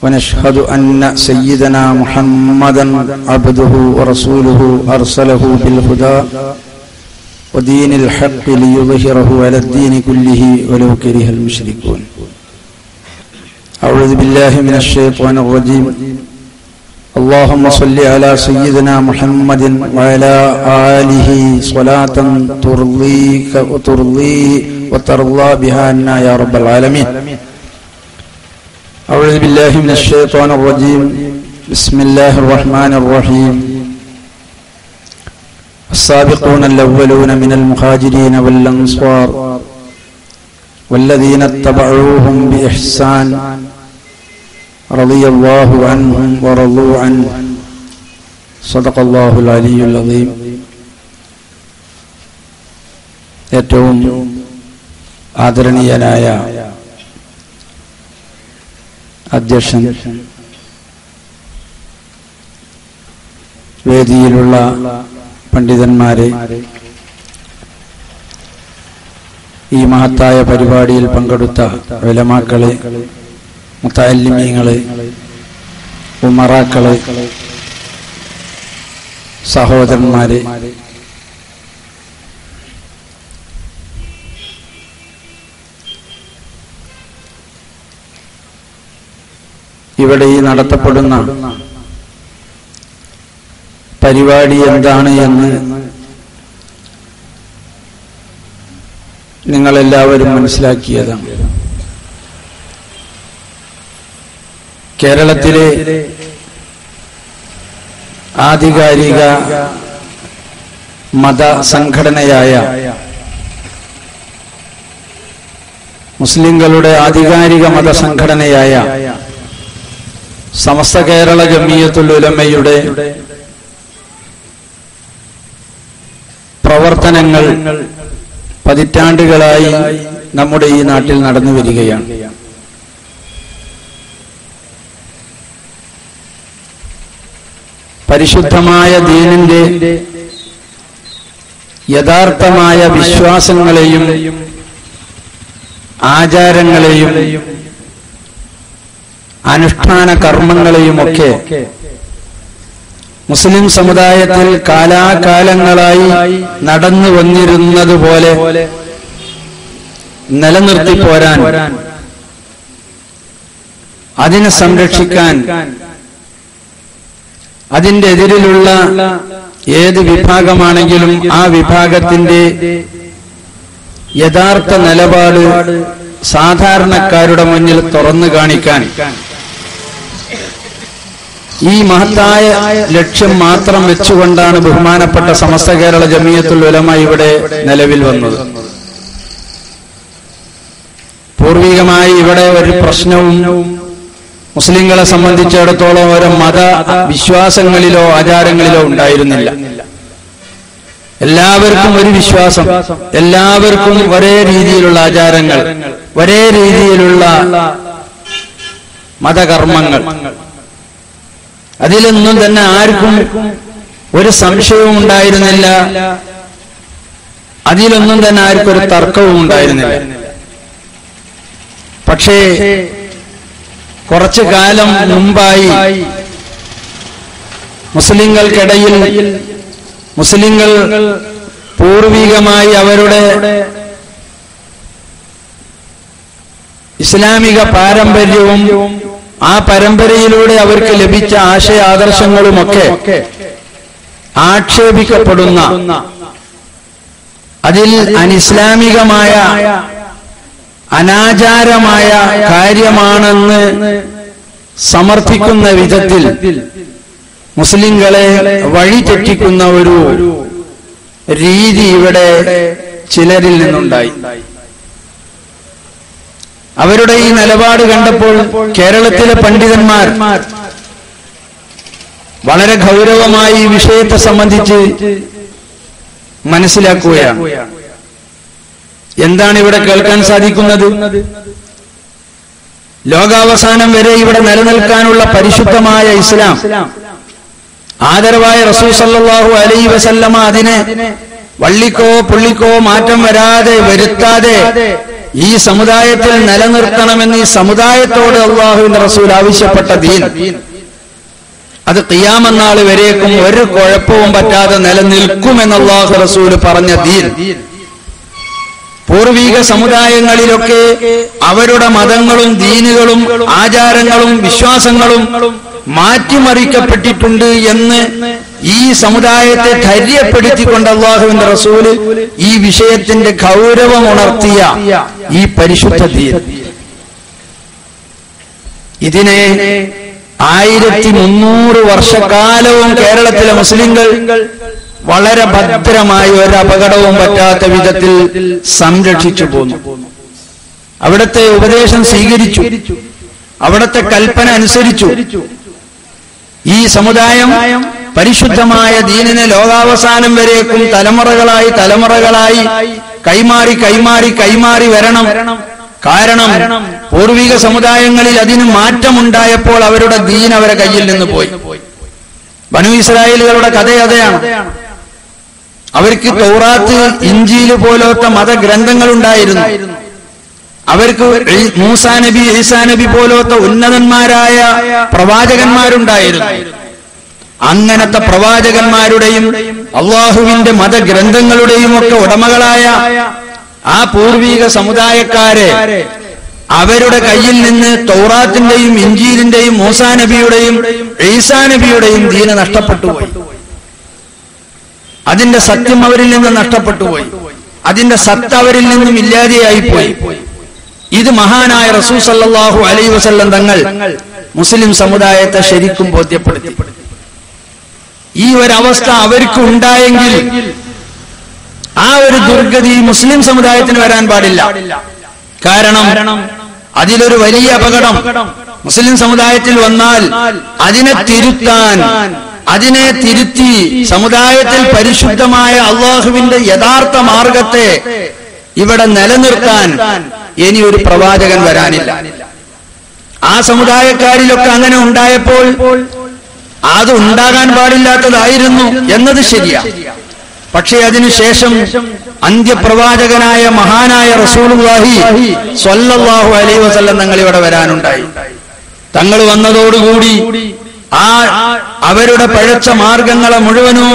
ونشهد أن سيدنا محمدا عبده ورسوله أرسله بالهدى ودين الحق ليظهره على الدين كله ولو كره المشركون أعوذ بالله من الشيطان الرجيم اللهم صل على سيدنا محمد وعلى آله صلاة ترضيك وترضي وترضى بها عنا يا رب العالمين أعوذ بالله من الشيطان الرجيم بسم الله الرحمن الرحيم السابقون الأولون من المهاجرين والأنصار والذين اتبعوهم بإحسان رضي الله عنهم ورضوا عنه صدق الله العلي العظيم ഏറ്റവും ആദരണീയനായ അധ്യക്ഷൻ വേദിയിലുള്ള പണ്ഡിതന്മാരെ ഈ മഹത്തായ പരിപാടിയിൽ പങ്കെടുത്ത വിലമാക്കളെ മുത്താലിമീങ്ങളെ ഉമറാക്കളെ സഹോദരന്മാരെ ഇവിടെ ഈ നടത്തപ്പെടുന്ന പരിപാടി എന്താണ് എന്ന് നിങ്ങളെല്ലാവരും മനസ്സിലാക്കിയതാണ് കേരളത്തിലെ ആധികാരിക മതസംഘടനയായ മുസ്ലിങ്ങളുടെ ആധികാരിക മതസംഘടനയായ സമസ്ത കേരള ജമിയത്തുൽ ഉലമയുടെ പ്രവർത്തനങ്ങൾ പതിറ്റാണ്ടുകളായി നമ്മുടെ ഈ നാട്ടിൽ നടന്നു വരികയാണ് പരിശുദ്ധമായ ദീനിന്റെ യഥാർത്ഥമായ വിശ്വാസങ്ങളെയും ആചാരങ്ങളെയും അനുഷ്ഠാന കർമ്മങ്ങളെയുമൊക്കെ മുസ്ലിം സമുദായത്തിൽ കാലാകാലങ്ങളായി നടന്നു വന്നിരുന്നത് പോലെ നിലനിർത്തി പോരാൻ അതിനെ സംരക്ഷിക്കാൻ അതിന്റെ എതിരിലുള്ള ഏത് വിഭാഗമാണെങ്കിലും ആ വിഭാഗത്തിന്റെ യഥാർത്ഥ നിലപാട് സാധാരണക്കാരുടെ മുന്നിൽ തുറന്നു കാണിക്കാൻ ഈ മഹത്തായ ലക്ഷ്യം മാത്രം വെച്ചുകൊണ്ടാണ് ബഹുമാനപ്പെട്ട സമസ്ത കേരള ജമിയത്തുൽ ഉലമ ഇവിടെ നിലവിൽ വന്നത് പൂർവികമായി ഇവിടെ ഒരു പ്രശ്നവും മുസ്ലിങ്ങളെ സംബന്ധിച്ചിടത്തോളം ഓരോ മത വിശ്വാസങ്ങളിലോ ആചാരങ്ങളിലോ ഉണ്ടായിരുന്നില്ല എല്ലാവർക്കും ഒരു വിശ്വാസം എല്ലാവർക്കും ഒരേ രീതിയിലുള്ള ആചാരങ്ങൾ ഒരേ രീതിയിലുള്ള മതകർമ്മങ്ങൾ അതിലൊന്നും തന്നെ ആർക്കും ഒരു സംശയവും ഉണ്ടായിരുന്നില്ല അതിലൊന്നും തന്നെ ആർക്കും ഒരു തർക്കവും ഉണ്ടായിരുന്നില്ല പക്ഷേ കുറച്ചു കാലം മുമ്പായി മുസ്ലിങ്ങൾക്കിടയിൽ മുസ്ലിങ്ങൾ പൂർവികമായി അവരുടെ ഇസ്ലാമിക പാരമ്പര്യവും ആ പരമ്പരയിലൂടെ അവർക്ക് ലഭിച്ച ആശയ ആദർശങ്ങളുമൊക്കെ ആക്ഷേപിക്കപ്പെടുന്ന അതിൽ അനിസ്ലാമികമായ അനാചാരമായ കാര്യമാണെന്ന് സമർത്ഥിക്കുന്ന വിധത്തിൽ മുസ്ലിങ്ങളെ വഴിതെറ്റിക്കുന്ന ഒരു രീതി ഇവിടെ ചിലരിൽ നിന്നുണ്ടായി അവരുടെ ഈ നിലപാട് കണ്ടപ്പോൾ കേരളത്തിലെ പണ്ഡിതന്മാർ വളരെ ഗൗരവമായി ഈ വിഷയത്തെ സംബന്ധിച്ച് മനസ്സിലാക്കുകയാണ് എന്താണ് ഇവിടെ കേൾക്കാൻ സാധിക്കുന്നത് ലോകാവസാനം വരെ ഇവിടെ നിലനിൽക്കാനുള്ള പരിശുദ്ധമായ ഇസ്ലാം ആദരവായ റസൂൽ സല്ലല്ലാഹു അലൈഹി വസല്ലമ അതിനെ വള്ളിക്കോ പുള്ളിക്കോ മാറ്റം വരാതെ വരുത്താതെ ഈ സമുദായത്തിൽ നിലനിർത്തണമെന്ന് ഈ സമുദായത്തോട് അള്ളാഹുവിന്റെ റസൂൽ ആവശ്യപ്പെട്ട ദീൻ അത് ഖിയാമന്നാൾ വരേക്കും ഒരു കുഴപ്പവും പറ്റാതെ നിലനിൽക്കുമെന്ന് അള്ളാഹു റസൂൽ പറഞ്ഞ ദീൻ പൂർവീക സമുദായങ്ങളിലൊക്കെ അവരുടെ മതങ്ങളും ദീനുകളും ആചാരങ്ങളും വിശ്വാസങ്ങളും മാറ്റിമറിക്കപ്പെട്ടിട്ടുണ്ട് എന്ന് ഈ സമുദായത്തെ ധൈര്യപ്പെടുത്തിക്കൊണ്ട് അള്ളാഹുവിന്റെ റസൂല് ഈ വിഷയത്തിന്റെ ഗൗരവം ഉണർത്തിയ ഈ പരിശുദ്ധ ദീൻ ഇതിനെ ആയിരത്തി മുന്നൂറ് വർഷക്കാലവും കേരളത്തിലെ മുസ്ലിങ്ങൾ വളരെ ഭദ്രമായി ഒരു അപകടവും പറ്റാത്ത വിധത്തിൽ സംരക്ഷിച്ചു പോന്നു അവിടുത്തെ ഉപദേശം സ്വീകരിച്ചു അവിടുത്തെ കൽപ്പന അനുസരിച്ചു ഈ സമുദായം പരിശുദ്ധമായ ദീനിനെ ലോകാവസാനം വരേക്കും തലമുറകളായി തലമുറകളായി കൈമാറി കൈമാറി കൈമാറി വരണം കാരണം പൂർവിക സമുദായങ്ങളിൽ അതിന് മാറ്റമുണ്ടായപ്പോൾ അവരുടെ ദീൻ അവരെ കയ്യിൽ നിന്ന് പോയി ബനു ഇസ്രായേലുകളുടെ കഥ അതെയാണ് അവർക്ക് തൗറാത്ത് ഇഞ്ചിയില് പോലത്തെ മതഗ്രന്ഥങ്ങൾ ഉണ്ടായിരുന്നു അവർക്ക് ഈ മൂസാ നബി ഈസാ നബി പോലത്തെ ഉന്നതന്മാരായ പ്രവാചകന്മാരുണ്ടായിരുന്നു അങ്ങനത്തെ പ്രവാചകന്മാരുടെയും അള്ളാഹുവിന്റെ മതഗ്രന്ഥങ്ങളുടെയും ഒക്കെ ഉടമകളായ ആ പൂർവീക സമുദായക്കാരെ അവരുടെ കയ്യിൽ നിന്ന് തൗറാത്തിന്റെയും ഇഞ്ചീലിന്റെയും മൂസാ നബിയുടെയും ഈസാ നബിയുടെയും ദീന നഷ്ടപ്പെട്ടു പോയി അതിന്റെ സത്യം അവരിൽ നിന്ന് നഷ്ടപ്പെട്ടു പോയി അതിന്റെ സത്ത് അവരിൽ നിന്നും ഇല്ലാതെയായി പോയി ഇത് മഹാനായ റസൂ സല്ലാഹു അലൈ വസല്ലം തങ്ങൾ മുസ്ലിം സമുദായത്തെ ശരിക്കും ബോധ്യപ്പെടുത്തി ഈ ഒരവസ്ഥ അവർക്ക് ഉണ്ടായെങ്കിൽ ആ ഒരു ദുർഗതി മുസ്ലിം സമുദായത്തിന് വരാൻ പാടില്ല കാരണം അതിലൊരു വലിയ അപകടം മുസ്ലിം സമുദായത്തിൽ വന്നാൽ അതിനെ തിരുത്താൻ അതിനെ തിരുത്തി സമുദായത്തിൽ പരിശുദ്ധമായ അള്ളാഹുവിന്റെ യഥാർത്ഥ മാർഗത്തെ ഇവിടെ നിലനിർത്താൻ ഇനി ഒരു പ്രവാചകൻ വരാനില്ല ആ സമുദായക്കാരിലൊക്കെ അങ്ങനെ ഉണ്ടായപ്പോൾ അത് ഉണ്ടാകാൻ പാടില്ലാത്തതായിരുന്നു എന്നത് ശരിയാ പക്ഷേ അതിനുശേഷം അന്ത്യപ്രവാചകനായ മഹാനായ റസൂലുള്ളാഹി സ്വല്ലല്ലാഹു അലൈഹി വസല്ലം തങ്ങൾ ഇവിടെ വരാനുണ്ടായി തങ്ങൾ വന്നതോടുകൂടി ആ അവരുടെ പഴച്ച മാർഗങ്ങളെ മുഴുവനും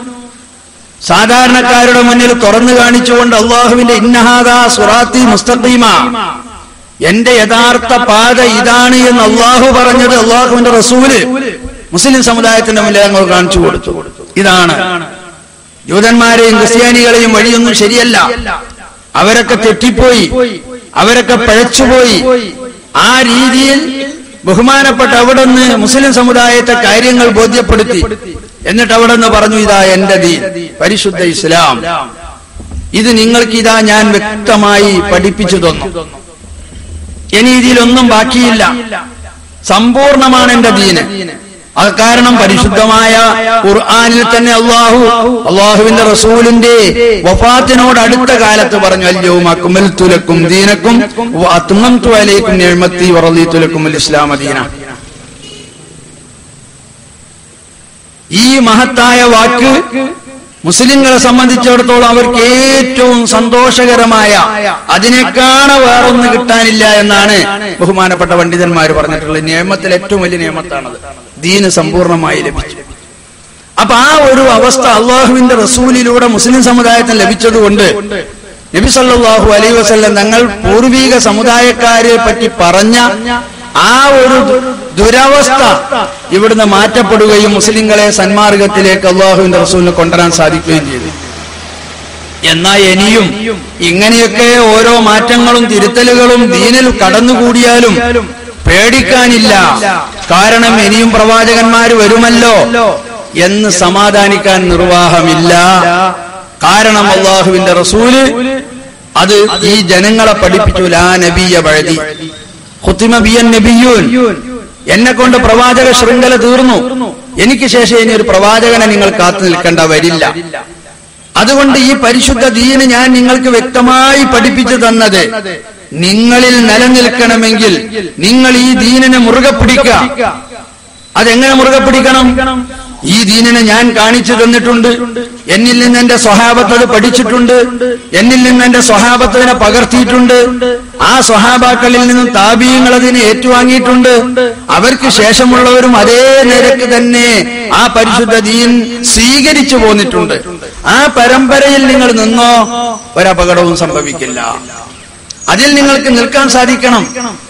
സാധാരണക്കാരുടെ മുന്നിൽ തുറന്നു കാണിച്ചുകൊണ്ട് അള്ളാഹുവിന്റെ ഇന്നഹാദ സുറാത്തി മുസ്തഖീമ എന്റെ യഥാർത്ഥ പാത ഇതാണ് എന്ന് അള്ളാഹു പറഞ്ഞത് അള്ളാഹുവിന്റെ റസൂല് മുസ്ലിം സമുദായത്തിന്റെ മുന്നിൽ ഞങ്ങൾ കാണിച്ചു കൊടുത്തു ഇതാണ് ജൂതന്മാരെയും ക്രിസ്ത്യാനികളെയും വഴിയൊന്നും ശരിയല്ല അവരൊക്കെ തെറ്റിപ്പോയി അവരൊക്കെ പഴച്ചുപോയി ആ രീതിയിൽ ബഹുമാനപ്പെട്ട അവിടെ നിന്ന് മുസ്ലിം സമുദായത്തെ കാര്യങ്ങൾ ബോധ്യപ്പെടുത്തി എന്നിട്ട് അവിടെ നിന്ന് പറഞ്ഞു ഇതാ എന്റെ ദീൻ പരിശുദ്ധ ഇസ്ലാം ഇത് നിങ്ങൾക്ക് ഇതാ ഞാൻ വ്യക്തമായി പഠിപ്പിച്ചു തന്നു ഇനി ഇതിലൊന്നും ബാക്കിയില്ല സമ്പൂർണമാണ് എന്റെ ദീന് അത് കാരണം പരിശുദ്ധമായ ഖുർആാനിൽ തന്നെ അള്ളാഹു അള്ളാഹുവിന്റെ റസൂലിന്റെ വഫാത്തിനോട് അടുത്ത കാലത്ത് പറഞ്ഞു അല്യവും അക്കുമൽ തുലക്കും ദീനക്കും അത്തുങ്ങം തുലക്കും എഴുമത്തി വറലി തുലക്കും ഇസ്ലാം ദീന ഈ മഹത്തായ വാക്ക് മുസ്ലിങ്ങളെ സംബന്ധിച്ചിടത്തോളം അവർക്ക് ഏറ്റവും സന്തോഷകരമായ അതിനേക്കാണ് വേറൊന്ന് കിട്ടാനില്ല എന്നാണ് ബഹുമാനപ്പെട്ട പണ്ഡിതന്മാർ പറഞ്ഞിട്ടുള്ളത് നിയമത്തിൽ ഏറ്റവും വലിയ നിയമത്താണത് ദീന് സമ്പൂർണമായി ലഭിച്ചു അപ്പൊ ആ ഒരു അവസ്ഥ അള്ളാഹുവിന്റെ റസൂലിലൂടെ മുസ്ലിം സമുദായത്തിന് ലഭിച്ചതുകൊണ്ട് നബി സല്ലല്ലാഹു അലൈഹി വസല്ലം തങ്ങൾ പൂർവീക സമുദായക്കാരെ പറ്റി പറഞ്ഞ ആ ഒരു ദുരവസ്ഥ ഇവിടുന്ന് മാറ്റപ്പെടുകയും മുസ്ലിങ്ങളെ സന്മാർഗത്തിലേക്ക് അള്ളാഹുവിന്റെ റസൂലിനെ കൊണ്ടുവരാൻ സാധിക്കുകയും ചെയ്തു എന്നാൽ ഇനിയും ഇങ്ങനെയൊക്കെ ഓരോ മാറ്റങ്ങളും തിരുത്തലുകളും ദീനിൽ കടന്നുകൂടിയാലും പേടിക്കാനില്ല കാരണം ഇനിയും പ്രവാചകന്മാർ വരുമല്ലോ എന്ന് സമാധാനിക്കാൻ നിർവാഹമില്ല കാരണം അള്ളാഹുവിന്റെ റസൂല് അത് ഈ ജനങ്ങളെ പഠിപ്പിച്ചു ലാ നബിയ പഴുതി ഖുത്തിമ ബിയൻ നബിയൂൻ എന്നെ കൊണ്ട് പ്രവാചക ശൃംഖല തീർന്നു എനിക്ക് ശേഷം ഇനി ഒരു പ്രവാചകനെ നിങ്ങൾ കാത്തു നിൽക്കേണ്ട വരില്ല അതുകൊണ്ട് ഈ പരിശുദ്ധ ദീന് ഞാൻ നിങ്ങൾക്ക് വ്യക്തമായി പഠിപ്പിച്ചു തന്നത് നിങ്ങളിൽ നിലനിൽക്കണമെങ്കിൽ നിങ്ങൾ ഈ ദീനിനെ മുറുകെ പിടിക്കുക അതെങ്ങനെ മുറുകെ പിടിക്കണം ഈ ദീനിനെ ഞാൻ കാണിച്ചു തന്നിട്ടുണ്ട് എന്നിൽ നിന്ന് എന്റെ സ്വഹാബത്ത് അത് പഠിച്ചിട്ടുണ്ട് എന്നിൽ നിന്ന് എന്റെ സ്വഹാബത്ത് അതിനെ പകർത്തിയിട്ടുണ്ട് ആ സ്വഹാബാക്കളിൽ നിന്നും താപീയങ്ങൾ അതിനെ ഏറ്റുവാങ്ങിയിട്ടുണ്ട് അവർക്ക് ശേഷമുള്ളവരും അതേ നിരക്ക് തന്നെ ആ പരിശുദ്ധ ദീൻ സ്വീകരിച്ചു പോന്നിട്ടുണ്ട് ആ പരമ്പരയിൽ നിങ്ങൾ നിന്നോ ഒരപകടവും സംഭവിക്കില്ല അതിൽ നിങ്ങൾക്ക് നിൽക്കാൻ സാധിക്കണം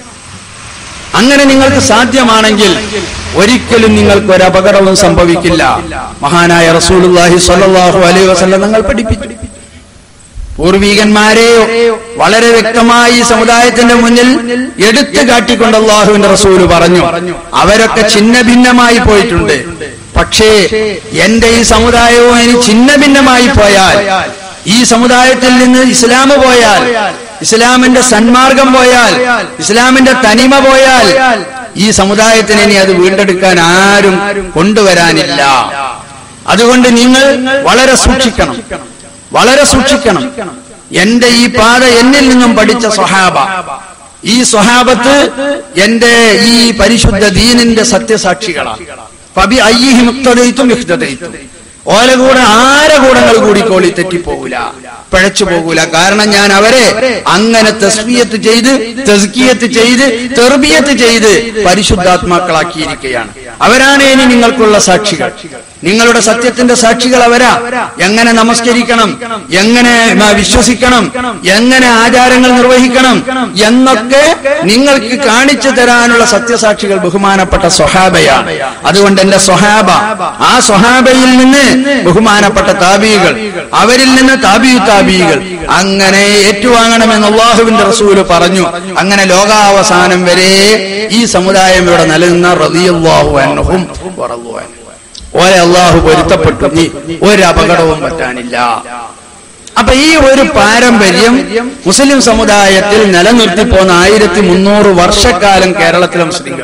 അങ്ങനെ നിങ്ങൾക്ക് സാധ്യമാണെങ്കിൽ ഒരിക്കലും നിങ്ങൾക്ക് ഒരു അപകടവും സംഭവിക്കില്ല മഹാനായ റസൂലുള്ളാഹി സ്വല്ലല്ലാഹു അലൈഹി വസല്ലം നിങ്ങൾ പഠിപ്പിച്ചു പൂർവീകന്മാരെ വളരെ വ്യക്തമായി ഈ സമുദായത്തിന്റെ മുന്നിൽ എടുത്തു കാട്ടിക്കൊണ്ട് അള്ളാഹുവിന്റെ റസൂല് പറഞ്ഞു അവരൊക്കെ ഛിന്ന ഭിന്നമായി പോയിട്ടുണ്ട് പക്ഷേ എന്റെ ഈ സമുദായവും ഇനി ഛിന്ന ഭിന്നമായി പോയാൽ ഈ സമുദായത്തിൽ നിന്ന് ഇസ്ലാം പോയാൽ ഇസ്ലാമിന്റെ സന്മാർഗം പോയാൽ ഇസ്ലാമിന്റെ തനിമ പോയാൽ ഈ സമുദായത്തിന് ഇനി അത് വീണ്ടെടുക്കാൻ ആരും കൊണ്ടുവരാനില്ല അതുകൊണ്ട് നിങ്ങൾ വളരെ സൂക്ഷിക്കണം വളരെ സൂക്ഷിക്കണം എന്റെ ഈ പാത എന്നിൽ നിന്നും പഠിച്ച സ്വഹാബ ഈ സ്വഹാബത്ത് എന്റെ ഈ പരിശുദ്ധ ദീനിന്റെ സത്യസാക്ഷികളാണ് പബി അയ്യിഹി മുക്തതയിത്തും യുക്തതയിത്തും ഓല കൂടെ ആരെ കൂടങ്ങൾ കൂടിക്കോളി തെറ്റിപ്പോകൂല പിഴച്ചു പോകൂല കാരണം ഞാൻ അവരെ അങ്ങനെ തസ്ബിയത്ത് ചെയ്ത് തസ്കിയത്ത് ചെയ്ത് തെർബിയത്ത് ചെയ്ത് പരിശുദ്ധാത്മാക്കളാക്കിയിരിക്കുകയാണ് അവരാണ് ഇനി നിങ്ങൾക്കുള്ള സാക്ഷികൾ നിങ്ങളുടെ സത്യത്തിന്റെ സാക്ഷികൾ അവരാ എങ്ങനെ നമസ്കരിക്കണം എങ്ങനെ മ- വിശ്വസിക്കണം എങ്ങനെ ആചാരങ്ങൾ നിർവഹിക്കണം എന്നൊക്കെ നിങ്ങൾക്ക് കാണിച്ചു തരാനുള്ള സത്യസാക്ഷികൾ ബഹുമാനപ്പെട്ട സ്വഹാബയാണ് അതുകൊണ്ട് എന്റെ സ്വഹാബ ആ സ്വഹാബയിൽ നിന്ന് ബഹുമാനപ്പെട്ട താബികൾ അവരിൽ നിന്ന് താബി താബികൾ അങ്ങനെ ഏറ്റുവാങ്ങണമെന്ന് അള്ളാഹുവിന്റെ റസൂല് പറഞ്ഞു അങ്ങനെ ലോകാവസാനം വരെ ഈ സമുദായം ഇവിടെ നിലനിന്ന റളിയല്ലാഹു അൻഹും വറളു അൻഹു. ഓരെ അള്ളാഹു പൊരുത്തപ്പെട്ടു നീ ഒരു അപകടവും പറ്റാനില്ല അപ്പൊ ഈ ഒരു പാരമ്പര്യം മുസ്ലിം സമുദായത്തിൽ നിലനിർത്തി പോന്ന ആയിരത്തി മുന്നൂറ് വർഷക്കാലം കേരളത്തിലെ മുസ്ലിങ്ങൾ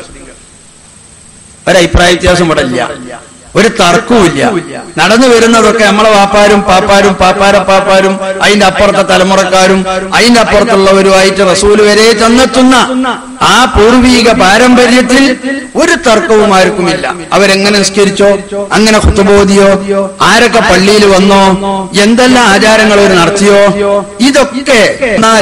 ഒരഭിപ്രായ വ്യത്യാസം ഇവിടെ ഇല്ല ഒരു തർക്കവുമില്ല നടന്നു വരുന്നതൊക്കെ നമ്മളെ വാപ്പാരും പാപ്പാരും പാപ്പാര പാപ്പാരും അതിന്റെ അപ്പുറത്തെ തലമുറക്കാരും അതിന്റെ അപ്പുറത്തുള്ളവരുമായിട്ട് റസൂൽ വരെ ചെന്നെത്തുന്ന ആ പൂർവീക പാരമ്പര്യത്തിൽ ഒരു തർക്കവും ആർക്കുമില്ല അവരെങ്ങനെ നിസ്കരിച്ചോ അങ്ങനെ കുത്തുബോധിയോ ആരൊക്കെ പള്ളിയിൽ വന്നോ എന്തെല്ലാം ആചാരങ്ങൾ അവർ നടത്തിയോ ഇതൊക്കെ എന്നാൽ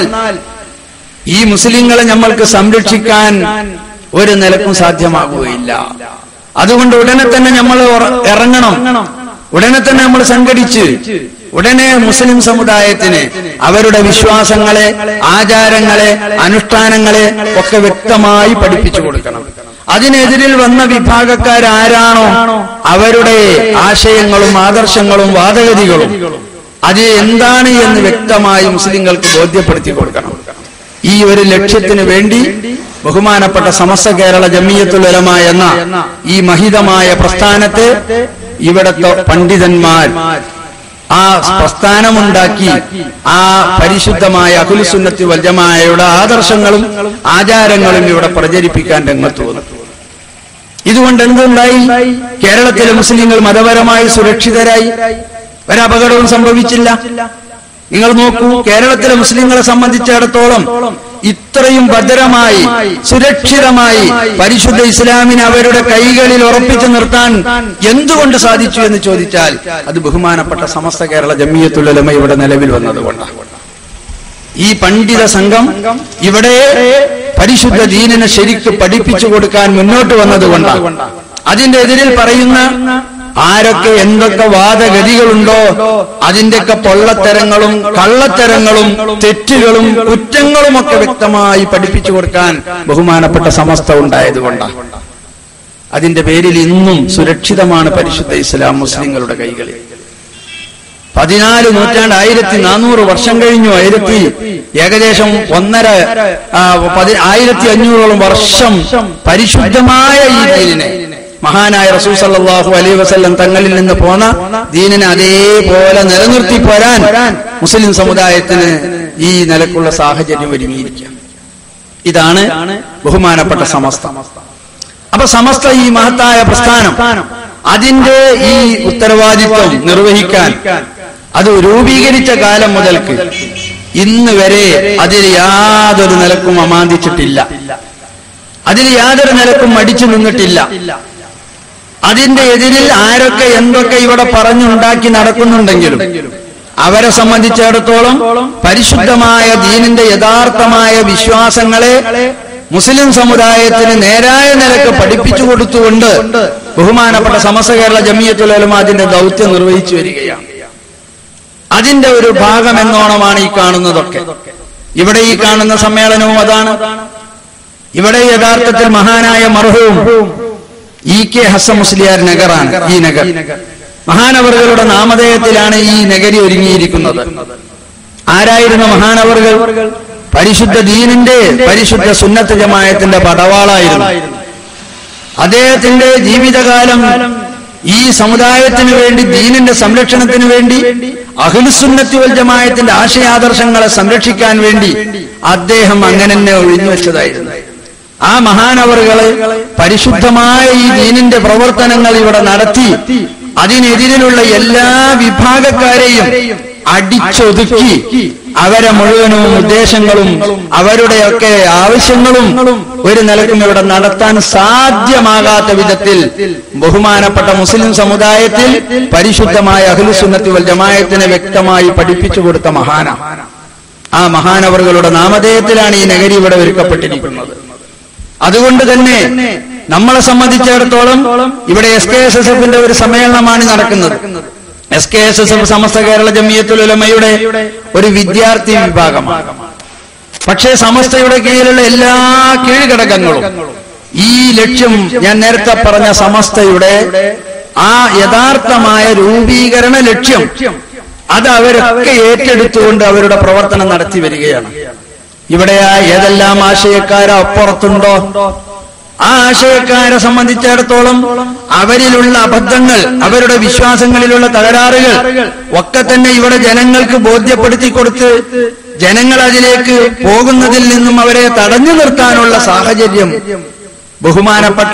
ഈ മുസ്ലിങ്ങളെ നമ്മൾക്ക് സംരക്ഷിക്കാൻ ഒരു നിലക്കും സാധ്യമാകുകയില്ല അതുകൊണ്ട് ഉടനെ തന്നെ നമ്മൾ ഉറ- ഇറങ്ങണം ഉടനെ തന്നെ നമ്മൾ സംഘടിച്ച് ഉടനെ മുസ്ലിം സമുദായത്തിന് അവരുടെ വിശ്വാസങ്ങളെ ആചാരങ്ങളെ അനുഷ്ഠാനങ്ങളെ ഒക്കെ വ്യക്തമായി പഠിപ്പിച്ചു കൊടുക്കണം അതിനെതിരിൽ വന്ന വിഭാഗക്കാരാരാണോ അവരുടെ ആശയങ്ങളും ആദർശങ്ങളും വാദഗതികളും അത് എന്താണ് എന്ന് വ്യക്തമായി മുസ്ലിങ്ങൾക്ക് ബോധ്യപ്പെടുത്തി കൊടുക്കണം ഈ ഒരു ലക്ഷ്യത്തിന് വേണ്ടി ബഹുമാനപ്പെട്ട സമസ്ത കേരള ജമിയത്തുൽ ഉലമ എന്ന ഈ മഹിതമായ പ്രസ്ഥാനത്തെ ഇവിടത്തെ പണ്ഡിതന്മാർ ആ പ്രസ്ഥാനമുണ്ടാക്കി ആ പരിശുദ്ധമായ അഖിലുസുന്നത്തി വൽജമായയുടെ ആദർശങ്ങളും ആചാരങ്ങളും ഇവിടെ പ്രചരിപ്പിക്കാൻ രംഗത്ത് വന്നു ഇതുകൊണ്ട് എന്തുണ്ടായി കേരളത്തിലെ മുസ്ലിങ്ങൾ മതപരമായി സുരക്ഷിതരായി ഒരപകടവും സംഭവിച്ചില്ല നിങ്ങൾ നോക്കൂ കേരളത്തിലെ മുസ്ലിങ്ങളെ സംബന്ധിച്ചിടത്തോളം ഇത്രയും ഭദ്രമായി സുരക്ഷിതമായി പരിശുദ്ധ ഇസ്ലാമിനെ അവരുടെ കൈകളിൽ ഉറപ്പിച്ചു നിർത്താൻ എന്തുകൊണ്ട് സാധിച്ചു എന്ന് ചോദിച്ചാൽ അത് ബഹുമാനപ്പെട്ട സമസ്ത കേരള ജമിയത്തുലമ ഇവിടെ നിലവിൽ വന്നതുകൊണ്ടാണ് ഈ പണ്ഡിത സംഘം ഇവിടെ പരിശുദ്ധ ദീനിനെ ശരിക്ക് പഠിപ്പിച്ചു കൊടുക്കാൻ മുന്നോട്ട് വന്നതുകൊണ്ടാണ് അതിന്റെ എതിരിൽ പറയുന്ന ആരൊക്കെ എന്തൊക്കെ വാദഗതികളുണ്ടോ അതിന്റെയൊക്കെ പൊള്ളത്തരങ്ങളും കള്ളത്തരങ്ങളും തെറ്റുകളും കുറ്റങ്ങളും ഒക്കെ വ്യക്തമായി പഠിപ്പിച്ചു കൊടുക്കാൻ ബഹുമാനപ്പെട്ട സമസ്ത ഉണ്ടായതുകൊണ്ടാണ് അതിന്റെ പേരിൽ ഇന്നും സുരക്ഷിതമാണ് പരിശുദ്ധ ഇസ്ലാം മുസ്ലിങ്ങളുടെ കൈകളിൽ പതിനാല് നൂറ്റാണ്ട് ആയിരത്തി നാനൂറ് വർഷം കഴിഞ്ഞു ആയിരത്തി ഏകദേശം ഒന്നര ആ, പതി- ആയിരത്തി അഞ്ഞൂറോളം വർഷം പരിശുദ്ധമായ ഈ ദീനിനെ മഹാനായ റസൂൽ സല്ലല്ലാഹു അലൈഹി വസല്ലം തങ്ങളിൽ നിന്ന് പോന്ന ദീനിനെ അതേപോലെ നിലനിർത്തി പോരാൻ മുസ്ലിം സമുദായത്തിന് ഈ നിലക്കുള്ള സാഹചര്യം ഒരുങ്ങിയിരിക്കുക ഇതാണ് ബഹുമാനപ്പെട്ട സമസ്ത അപ്പൊ സമസ്ത ഈ മഹത്തായ പ്രസ്ഥാനം അതിന്റെ ഈ ഉത്തരവാദിത്വം നിർവഹിക്കാൻ അത് രൂപീകരിച്ച കാലം മുതൽക്ക് ഇന്ന് വരെ അതിൽ യാതൊരു നിലക്കും അമാന്തിച്ചിട്ടില്ല അതിൽ യാതൊരു നിലക്കും മടിച്ചു നിന്നിട്ടില്ല അതിന്റെ എതിരിൽ ആരൊക്കെ എന്തൊക്കെ ഇവിടെ പറഞ്ഞുണ്ടാക്കി നടക്കുന്നുണ്ടെങ്കിലും അവരെ സംബന്ധിച്ചിടത്തോളം പരിശുദ്ധമായ ദീനിന്റെ യഥാർത്ഥമായ വിശ്വാസങ്ങളെ മുസ്ലിം സമുദായത്തിന് നേരായ നിലക്ക് പഠിപ്പിച്ചു കൊടുത്തുകൊണ്ട് ബഹുമാനപ്പെട്ട സമസ്ത കേരള ജമിയത്തുലമ അതിന്റെ ദൗത്യം നിർവഹിച്ചു വരികയാണ് അതിന്റെ ഒരു ഭാഗം എന്നോണമാണ് ഈ കാണുന്നതൊക്കെ ഇവിടെ ഈ കാണുന്ന സമ്മേളനവും അതാണ് ഇവിടെ യഥാർത്ഥത്തിൽ മഹാനായ മർഹവും ഇ കെ ഹസൻ മുസ്ലിയാർ നഗറാണ് ഈ നഗർ മഹാനവറുകളുടെ നാമധേയത്തിലാണ് ഈ നഗരി ഒരുങ്ങിയിരിക്കുന്നത് ആരായിരുന്നു മഹാനവറുകൾ പരിശുദ്ധ ദീനിന്റെ പരിശുദ്ധ സുന്നത്ത് ജമായത്തിന്റെ പടവാളായിരുന്നു അദ്ദേഹത്തിന്റെ ജീവിതകാലം ഈ സമുദായത്തിന് വേണ്ടി ദീനിന്റെ സംരക്ഷണത്തിന് വേണ്ടി അഖിലുസുന്നത്തി വൽ ജമായത്തിന്റെ ആശയാദർശങ്ങളെ സംരക്ഷിക്കാൻ വേണ്ടി അദ്ദേഹം അങ്ങനെ തന്നെ ഒഴിഞ്ഞു വെച്ചതായിരുന്നു ആ മഹാനവറുകളെ പരിശുദ്ധമായ ഈ ദീനിന്റെ പ്രവർത്തനങ്ങൾ ഇവിടെ നടത്തി അതിനെതിരിലുള്ള എല്ലാ വിഭാഗക്കാരെയും അടിച്ചൊതുക്കി അവരെ മുഴുവനും ഉദ്ദേശങ്ങളും അവരുടെയൊക്കെ ആവശ്യങ്ങളും ഒരു നിലക്കും ഇവിടെ നടത്താൻ സാധ്യമാകാത്ത വിധത്തിൽ ബഹുമാനപ്പെട്ട മുസ്ലിം സമുദായത്തിൽ പരിശുദ്ധമായ അഖിലുസുന്നത്തി വൽ ജമായത്തിനെ വ്യക്തമായി പഠിപ്പിച്ചു കൊടുത്ത മഹാന ആ മഹാനവറുകളുടെ നാമധേയത്തിലാണ് ഈ നഗരി ഇവിടെ ഒരുക്കപ്പെട്ടിരിക്കുന്നത് അതുകൊണ്ട് തന്നെ നമ്മളെ സംബന്ധിച്ചിടത്തോളം ഇവിടെ എസ് കെ എസ് എസ് എഫിന്റെ ഒരു സമ്മേളനമാണ് നടക്കുന്നത് S K S S F Samastha Kerala ജമിയത്തുലമയുടെ ഒരു വിദ്യാർത്ഥി വിഭാഗമാണ് പക്ഷേ സമസ്തയുടെ കീഴിലുള്ള എല്ലാ കീഴ്ഘടകങ്ങളും ഈ ലക്ഷ്യം ഞാൻ നേരത്തെ പറഞ്ഞ സമസ്തയുടെ ആ യഥാർത്ഥമായ രൂപീകരണ ലക്ഷ്യം അത് അവരൊക്കെ ഏറ്റെടുത്തുകൊണ്ട് അവരുടെ പ്രവർത്തനം നടത്തി വരികയാണ് ഇവിടെ ആ ഏതെല്ലാം ആശയക്കാര അപ്പുറത്തുണ്ടോ ആ ആശയക്കാരെ സംബന്ധിച്ചിടത്തോളം അവരിലുള്ള അബദ്ധങ്ങൾ അവരുടെ വിശ്വാസങ്ങളിലുള്ള തകരാറുകൾ ഒക്കെ തന്നെ ഇവിടെ ജനങ്ങൾക്ക് ബോധ്യപ്പെടുത്തി കൊടുത്ത് ജനങ്ങൾ അതിലേക്ക് പോകുന്നതിൽ നിന്നും അവരെ തടഞ്ഞു നിർത്താനുള്ള സാഹചര്യം ബഹുമാനപ്പെട്ട